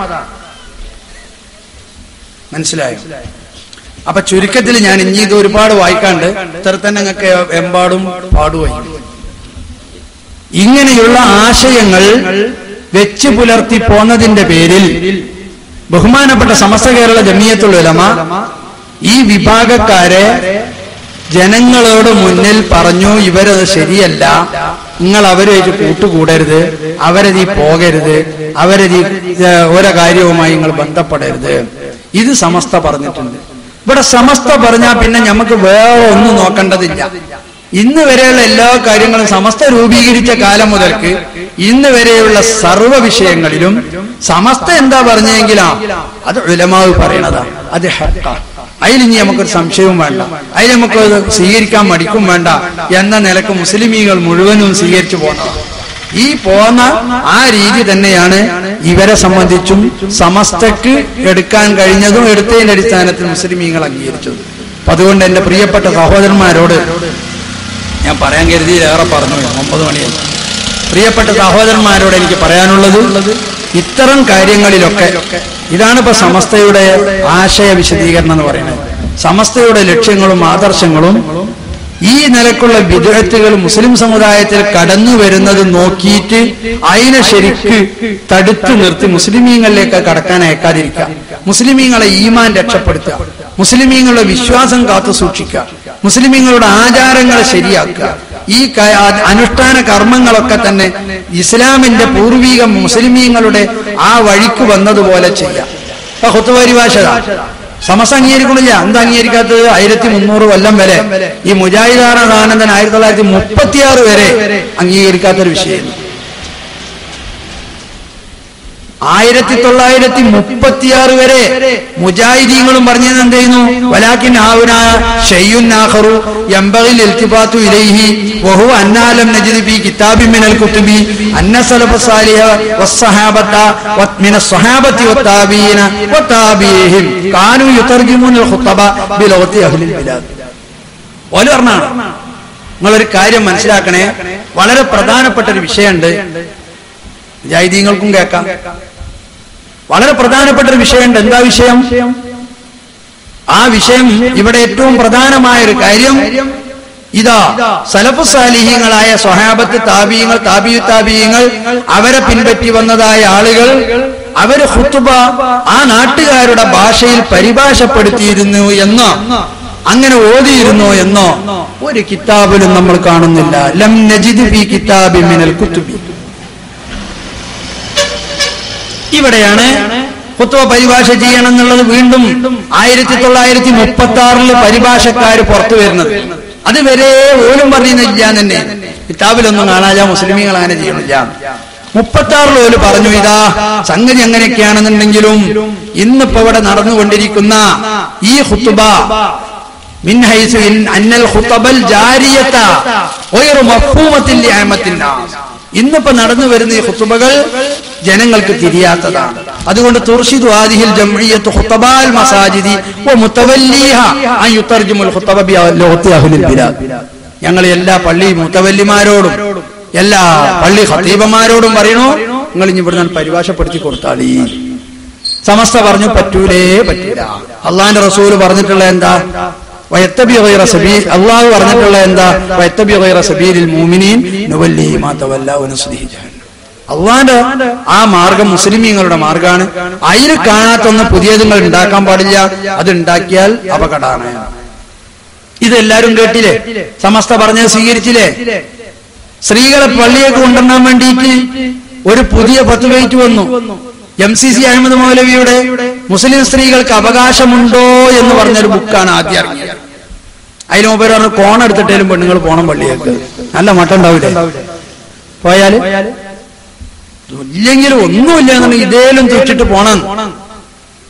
മനസ്സിലായോ അപ്പൊ ചുരുക്കത്തിൽ ഞാൻ ഇനി ഇത് ഒരുപാട് വായിക്കാണ്ട് ഇത്ര തന്നെ നിങ്ങൾക്ക് എമ്പാടും പാടുവായി ഇങ്ങനെയുള്ള ആശയങ്ങൾ വെച്ച് പുലർത്തി പോന്നതിന്റെ പേരിൽ ബഹുമാനപ്പെട്ട സമസ്ത കേരള ജമിയത്തുൽ ഉലമ ഈ വിഭാഗക്കാരെ ജനങ്ങളോട് മുന്നിൽ പറഞ്ഞു ഇവരത് ശരിയല്ല നിങ്ങൾ അവരുമായിട്ട് കൂട്ടുകൂടരുത് അവരതി പോകരുത് അവരതി ഏഹ്, ഓരോ കാര്യവുമായി നിങ്ങൾ ബന്ധപ്പെടരുത് ഇത് സമസ്ത പറഞ്ഞിട്ടുണ്ട് ഇവിടെ സമസ്ത പറഞ്ഞാൽ പിന്നെ നമുക്ക് വേറെ ഒന്നും നോക്കേണ്ടതില്ല ഇന്ന് വരെയുള്ള എല്ലാ കാര്യങ്ങളും സമസ്ത രൂപീകരിച്ച കാലം മുതൽക്ക് ഇന്ന് വരെയുള്ള സർവ്വ വിഷയങ്ങളിലും സമസ്ത എന്താ പറഞ്ഞെങ്കിലാ അത് ഉലമാവ് പറയണതാ അത് ഹക്കാ അതിൽ ഇനി നമുക്കൊരു സംശയവും വേണ്ട അതിൽ നമുക്ക് അത് സ്വീകരിക്കാൻ മടിക്കും വേണ്ട എന്ന നിലക്ക് മുസ്ലിമീങ്ങൾ മുഴുവനും സ്വീകരിച്ചു പോകുന്നത് ഈ പോന്ന ആ രീതി തന്നെയാണ് ഇവരെ സംബന്ധിച്ചും സമസ്തക്ക് എടുക്കാൻ കഴിഞ്ഞതും എടുത്തതിന്റെ അടിസ്ഥാനത്തിൽ മുസ്ലിമീങ്ങൾ അംഗീകരിച്ചത് അപ്പൊ അതുകൊണ്ട് എന്റെ പ്രിയപ്പെട്ട സഹോദരന്മാരോട് ഞാൻ പറയാൻ കരുതിയിലേറെ പറഞ്ഞു ഒമ്പത് മണിയായി പ്രിയപ്പെട്ട സഹോദരന്മാരോട് എനിക്ക് പറയാനുള്ളത് ഇത്തരം കാര്യങ്ങളിലൊക്കെ ഇതാണ് ഇപ്പൊ സമസ്തയുടെ ആശയ വിശദീകരണം എന്ന് പറയുന്നത് സമസ്തയുടെ ലക്ഷ്യങ്ങളും ആദർശങ്ങളും ഈ നിലക്കുള്ള വിദഗ്ധകൾ മുസ്ലിം സമുദായത്തിൽ കടന്നു വരുന്നത് നോക്കിയിട്ട് അതിനെ ശരിക്ക് തടുത്തു നിർത്തി മുസ്ലിമീങ്ങളിലേക്ക് കടക്കാൻ അയക്കാതിരിക്കുക മുസ്ലിമീങ്ങളെ ഈമാൻ രക്ഷപ്പെടുത്തുക മുസ്ലിമീങ്ങളുടെ വിശ്വാസം കാത്തു സൂക്ഷിക്കുക മുസ്ലിമീങ്ങളുടെ ആചാരങ്ങൾ ശരിയാക്കുക ഈ ക- ആ- അനുഷ്ഠാന കർമ്മങ്ങളൊക്കെ തന്നെ ഇസ്ലാമിന്റെ പൂർവീക മുസ്ലിമീങ്ങളുടെ ആ വഴിക്ക് വന്നതുപോലെ ചെയ്യാം ഇപ്പൊ ഹുത്തുപരിഭാഷത സമസ്ത അംഗീകരിക്കണില്ല എന്താ അംഗീകരിക്കാത്തത് ആയിരത്തി മുന്നൂറ് കൊല്ലം വരെ ഈ മുജാഹിദാനന്ദൻ ആയിരത്തി തൊള്ളായിരത്തി മുപ്പത്തിയാറ് വരെ അംഗീകരിക്കാത്തൊരു വിഷയം ആയിരത്തി തൊള്ളായിരത്തി മുപ്പത്തിയാറ് വരെ മുജാഹിദീങ്ങളും പറഞ്ഞത് എന്ത് ചെയ്യുന്നു വലാക്കിൻ ആവുന ഷെയ്യുൻ നാഹറു യംബഗിൽ ഇൽത്തിഫാത്തു ഇലൈഹി വഹു അന്നാലം നജിദ് ഫീ കിതാബി മിനൽ കുതുബി അന്ന സലഫ സാലിഹ വസ്സഹാബത മിന സ്വഹാബത്തി വത്താബീന വത്താബീഹിം കാനു യുതർജിമുൽ ഖുതബ ബിലഗത്തി അഹ്ലിൽ ബിലാദ് ഓല് പറഞ്ഞാണ് നിങ്ങളൊരു കാര്യം മനസ്സിലാക്കണേ വളരെ പ്രധാനപ്പെട്ട ഒരു വിഷയമുണ്ട് മുജാഹിദീങ്ങൾക്കും കേൾക്കാം വളരെ പ്രധാനപ്പെട്ട ഒരു വിഷയമുണ്ട് എന്താ വിഷയം ആ വിഷയം ഇവിടെ ഏറ്റവും പ്രധാനമായ ഒരു കാര്യം ഇതാ സലഫു സാലിഹ്യങ്ങളായ സ്വഹാബത്ത് താബീയങ്ങൾ താബിയു താബീയങ്ങൾ അവരെ പിൻപറ്റി വന്നതായ ആളുകൾ അവര് ഹുത്തുബ ആ നാട്ടുകാരുടെ ഭാഷയിൽ പരിഭാഷപ്പെടുത്തിയിരുന്നു എന്നോ അങ്ങനെ ഓതിയിരുന്നോ എന്നോ ഒരു കിതാബിലും നമ്മൾ കാണുന്നില്ല ലം നജിദ് ഫി കിതാബി മിനൽ കുത്തുബി ഇവിടെയാണ് കുത്തുവ പരിഭാഷ ചെയ്യണം എന്നുള്ളത് വീണ്ടും ആയിരത്തി തൊള്ളായിരത്തി മുപ്പത്തി ആറില് പരിഭാഷക്കാര് പുറത്തു വരുന്നത് അതുവരെ ഓലും പറയുന്നില്ല തന്നെ കിതാബിലൊന്നും കാണാതെ മുസ്ലിമീങ്ങൾ അങ്ങനെ ചെയ്യണില്ല മുപ്പത്തി ആറിൽ ഓല് പറഞ്ഞു ഇതാ സംഗതി അങ്ങനെയൊക്കെയാണെന്നുണ്ടെങ്കിലും ഇന്നിപ്പോ ഇവിടെ നടന്നുകൊണ്ടിരിക്കുന്ന ഈ ഹുത്തുബ من حيث إن أن الخطب الجارية غير مفهومة لعامة الناس ഇന്നിപ്പോ നടന്നു വരുന്ന ഈ ഖുത്തുബകൾ ജനങ്ങൾക്ക് തിരിയാത്തതാണ് അതുകൊണ്ട് തുർഷിദു ആദിഹിൽ ജംഇയ്യത്തു ഖുത്തബാൽ മസാജിദി വ മുതവല്ലിഹ അൻ യുതർജിമുൽ ഖുത്തബ ബി ലഗത്തി അഹ്ലിൽ ബിലാദ് ഞങ്ങൾ എല്ലാ പള്ളി മുതവല്ലിമാരോടും എല്ലാ പള്ളി ഖത്തീബന്മാരോടും പറയണു നിങ്ങൾ ഇനി ഇവിടുന്ന് പരിഭാഷപ്പെടുത്തി കൊടുത്താളീ സമസ്ത പറഞ്ഞു പറ്റൂലേ പറ്റൂല അള്ളാന്റെ റസൂല് പറഞ്ഞിട്ടുള്ള എന്താ വയത്തബി ഗൈറ സബീൽ അള്ളാഹു പറഞ്ഞിട്ടുള്ള എന്താ വയത്തബി ഗൈറ സബീലിൽ മൂമിനീൻ നുവല്ലി മാ തവല്ല വനസ്ലിഹി ജഹന്നം അള്ളാന്റെ ആ മാർഗം മുസ്ലിമീങ്ങളുടെ മാർഗമാണ് അതിൽ കാണാത്തൊന്ന് പുതിയതുങ്ങൾ ഉണ്ടാക്കാൻ പാടില്ല അത് ഉണ്ടാക്കിയാൽ അപകടമാണ് ഇതെല്ലാരും കേട്ടില്ലേ സമസ്ത പറഞ്ഞത് സ്വീകരിച്ചില്ലേ സ്ത്രീകളെ പള്ളിയൊക്കെ കൊണ്ടുവരാൻ വേണ്ടിയിട്ട് ഒരു പുതിയ പത്തുവൈറ്റ് വന്നു എം സി സി അഹമ്മദ് മൗലവിയുടെ മുസ്ലിം സ്ത്രീകൾക്ക് അവകാശമുണ്ടോ എന്ന് പറഞ്ഞൊരു ബുക്കാണ് ആദ്യം ഇറങ്ങിയത് അതിന് മുമ്പ് പറഞ്ഞു കോൺ എടുത്തിട്ടേലും പെണ്ണുങ്ങൾ പോണം പള്ളിയേക്ക് നല്ല മട്ടം ഉണ്ടാവില്ലേ പോയാല് ഇല്ലെങ്കിലും ഒന്നുമില്ല എന്നുണ്ടെങ്കിൽ ഇതേലും തുച്ചിട്ട് പോണം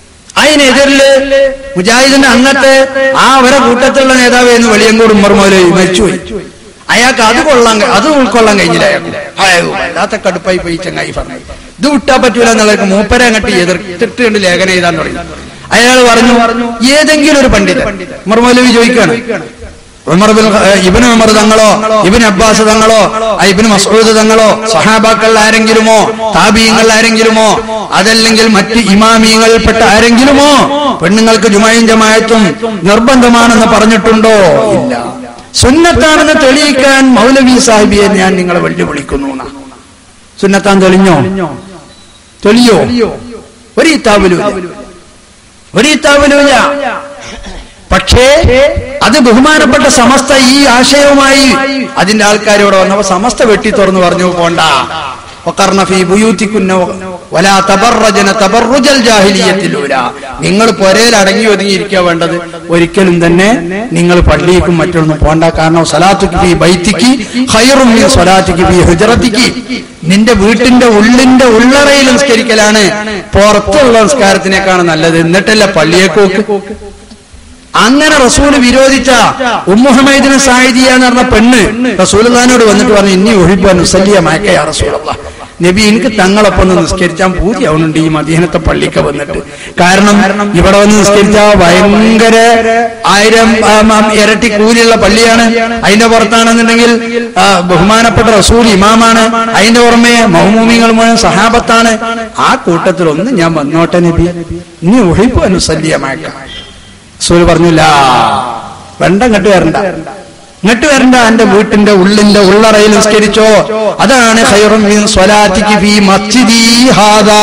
അതിനെതിരില് മുജാഹിദിന്റെ അന്നത്തെ ആ അവരെ കൂട്ടത്തിലുള്ള നേതാവ് എന്ന് വെളിയങ്കോട് ഉമ്മർ മൗലവി മരിച്ചുപോയി അയാൾക്ക് അത് കൊള്ളാൻ കഴി- അത് ഉൾക്കൊള്ളാൻ കഴിഞ്ഞില്ല അയാൾക്ക് അയ്യോ, വല്ലാത്ത കടുപ്പായി പോയി ചങ്ങായി പറഞ്ഞു ഇത് വിട്ടാ പറ്റൂല എന്നുള്ളത് മൂപ്പരെ അങ്ങോട്ട് എതിർത്തിട്ട് കണ്ട് ലേഖനം എഴുതാൻ തുടങ്ങി അയാൾ പറഞ്ഞു ഏതെങ്കിലും ഒരു പണ്ഡിതൻ ഉമർ മൗലവി ചോദിക്കുകയാണ് ഉമർ ബിൻ ഖ- ഏഹ് ഇബ്നു ഉമർ തങ്ങളോ ഇബ്നു അബ്ബാസ് തങ്ങളോ ആ ഇബ്നു മസ്ഊദ് തങ്ങളോ സഹാബാക്കൾ ആരെങ്കിലുമോ താബീങ്ങൾ ആരെങ്കിലുമോ അതല്ലെങ്കിൽ മറ്റ് ഇമാമിയങ്ങളിൽപ്പെട്ട ആരെങ്കിലുമോ പെണ്ണുങ്ങൾക്ക് ജുമായും ജമായത്തും നിർബന്ധമാണെന്ന് പറഞ്ഞിട്ടുണ്ടോ ഇല്ല സുന്നത്താണെന്ന് തെളിയിക്കാൻ മൗലവി സാഹിബിയെ ഞാൻ നിങ്ങളെ വെല്ലുവിളിക്കുന്നു എന്നാ. സുന്നത്താൻ തെളിഞ്ഞോ തെളിയോ ഒരു ഇത്താവലും ഒരു ഇത്താവലുമില്ല പക്ഷേ അത് ബഹുമാനപ്പെട്ട സമസ്ത ഈ ആശയവുമായി അതിന്റെ ആൾക്കാരോട് വന്നപ്പോ സമസ്ത വെട്ടി തുറന്നു പറഞ്ഞു പോണ്ട وقرن في بيوتكن ولا تبرجن تبرج الجاهلية الأولى. നിങ്ങൾ പൊരയിൽ അടങ്ങി ഒതുങ്ങിയിരിക്കുക വേണ്ടത് ഒരിക്കലും തന്നെ നിങ്ങൾ പള്ളിയിലും മറ്റൊന്നും പോണ്ട കാരണം സലാത്തുക്ക് ഫി ബൈത്തിക്ക് ഖൈറും മിൻ സ്വലാത്തിക്ക് ഫി ഹുജറത്തിക്ക് നിന്റെ വീട്ടിന്റെ ഉള്ളിന്റെ ഉള്ളറയിൽ നിസ്കരിക്കലാണ് പുറത്തുള്ള നിസ്കാരത്തിനേക്കാണ് നല്ലത് എന്നിട്ടല്ല പള്ളിയേക്കോക്ക് അങ്ങനെ റസൂല് വിരോധിച്ച ഉമ്മുഹമ്മദിന് സാഹിദിയ എന്ന് പറഞ്ഞ പെണ്ണ് റസൂൽദാനോട് വന്നിട്ട് പറഞ്ഞു ഇനി ഒഴിപ്പാൻ മുസല്ലിയ മയക്കയാ റസൂലല്ല നബി എനിക്ക് തങ്ങളൊപ്പം ഒന്ന് നിസ്കരിച്ചാൻ പൂതിയാവുന്നുണ്ട് ഈ മദീനത്തെ പള്ളിക്ക് വന്നിട്ട് കാരണം ഇവിടെ വന്ന് നിസ്കരിച്ചാൽ ഭയങ്കര ആയിരം ആം, ആം, ഇരട്ടി കൂലിയുള്ള പള്ളിയാണ് അതിന്റെ പുറത്താണെന്നുണ്ടെങ്കിൽ ആ, ബഹുമാനപ്പെട്ട റസൂൽ ഇമാമാണ് അതിന്റെ പുറമെ മൗമൂമികൾ മുഴുവൻ സഹാബത്താണ് ആ കൂട്ടത്തിൽ ഒന്ന് ഞാൻ വന്നോട്ടെ നബി ഇനി ഒഴിപ്പാൻ മുസല്ലിയ മയക്ക റസൂൽ പറഞ്ഞില്ല വേണ്ട ഇങ്ങോട്ട് വരണ്ട ഇങ്ങോട്ട് വരണ്ട എന്റെ വീട്ടിന്റെ ഉള്ളിന്റെ ഉള്ളറയിൽ നിസ്കരിച്ചോ അതാണ് ഖൈറും മിൻ സ്വലാത്തിക്ക് ഫീ മസ്ജിദി ഹാദാ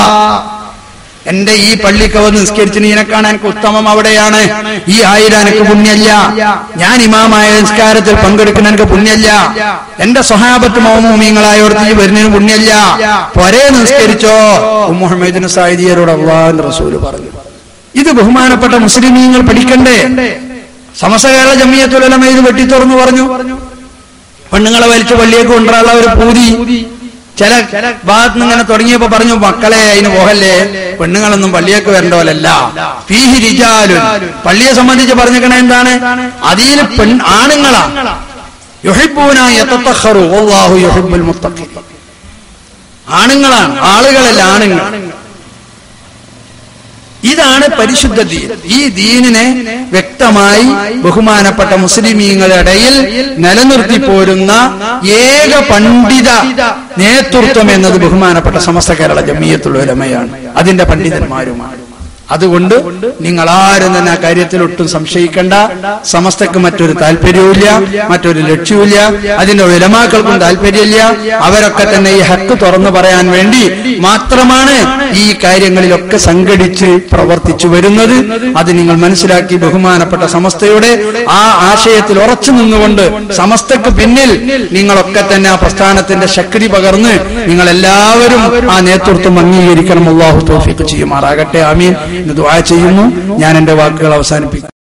എന്റെ ഈ പള്ളിക്ക് വന്ന് നിസ്കരിച്ച് നീനെ കാണാൻ എനിക്ക് ഉത്തമം അവിടെയാണ് ഈ ആയിരം എനിക്ക് പുണ്യല്ല ഞാൻ ഇമാമായ നിസ്കാരത്തിൽ പങ്കെടുക്കുന്ന എനിക്ക് പുണ്യല്ല എന്റെ സ്വഹാബത്ത് മൗമൂമിങ്ങളായോർത്ത് ഈ വരുന്നതിന് പുണ്യല്ല പൊരേ നിസ്കരിച്ചോ മുഹമ്മദിന് സാഹിദിയരോട് അള്ളാഹ് റസൂല് പറഞ്ഞു ഇത് ബഹുമാനപ്പെട്ട മുസ്ലിമീങ്ങൾ പഠിക്കണ്ടേ സമസ്ത കേരള ജമിയത്തുലമ ഇത് വെട്ടിത്തുറന്നു പറഞ്ഞു പെണ്ണുങ്ങളെ വലിച്ചു പള്ളിയേക്ക് കൊണ്ടുവരാനുള്ള ഒരു പൂതി ചില ഭാഗത്ത് നിന്ന് ഇങ്ങനെ തുടങ്ങിയപ്പോ പറഞ്ഞു മക്കളെ അതിന് പോകല്ലേ പെണ്ണുങ്ങളൊന്നും പള്ളിയേക്ക് വരേണ്ട പോലല്ല ഫീഹി റിജാലുൻ പള്ളിയെ സംബന്ധിച്ച് പറഞ്ഞിരിക്കണ എന്താണ് അതിൽ പെൺ ആണുങ്ങളാ യുഹിബൂന യതത്തഖറു വല്ലാഹു യുഹിബ്ബുൽ മുത്തഖീൻ ആണുങ്ങളാണ് ആളുകളല്ല ആണുങ്ങൾ ഇതാണ് പരിശുദ്ധ ദീൻ ഈ ദീനിനെ വ്യക്തമായി ബഹുമാനപ്പെട്ട മുസ്ലിമീങ്ങളുടെ ഇടയിൽ നിലനിർത്തി പോരുന്ന ഏക പണ്ഡിത നേതൃത്വം എന്നത് ബഹുമാനപ്പെട്ട സമസ്ത കേരള ജമീയത്തുള്ളവരമയാണ് അതിന്റെ പണ്ഡിതന്മാരുമാണ് അതുകൊണ്ട് നിങ്ങൾ ആരും തന്നെ ആ കാര്യത്തിൽ ഒട്ടും സംശയിക്കേണ്ട സമസ്തക്ക് മറ്റൊരു താല്പര്യവുമില്ല മറ്റൊരു ലക്ഷ്യവുമില്ല അതിന്റെ ഉലമാക്കൾക്കും താല്പര്യമില്ല അവരൊക്കെ തന്നെ ഈ ഹക്ക് തുറന്നു പറയാൻ വേണ്ടി മാത്രമാണ് ഈ കാര്യങ്ങളിലൊക്കെ സംഘടിച്ച് പ്രവർത്തിച്ചു വരുന്നത് അത് നിങ്ങൾ മനസ്സിലാക്കി ബഹുമാനപ്പെട്ട സമസ്തയുടെ ആ ആശയത്തിൽ ഉറച്ചു നിന്നുകൊണ്ട് സമസ്തക്ക് പിന്നിൽ നിങ്ങളൊക്കെ തന്നെ ആ പ്രസ്ഥാനത്തിന്റെ ശക്തി പകർന്ന് നിങ്ങൾ എല്ലാവരും ആ നേതൃത്വം അംഗീകരിക്കണം അള്ളാഹു തോഫിക്ക് ചെയ്യുമാറാകട്ടെ ആമീൻ എന്ന് ദുആ ചെയ്യുന്നു ഞാൻ എന്റെ വാക്കുകൾ അവസാനിപ്പിക്കും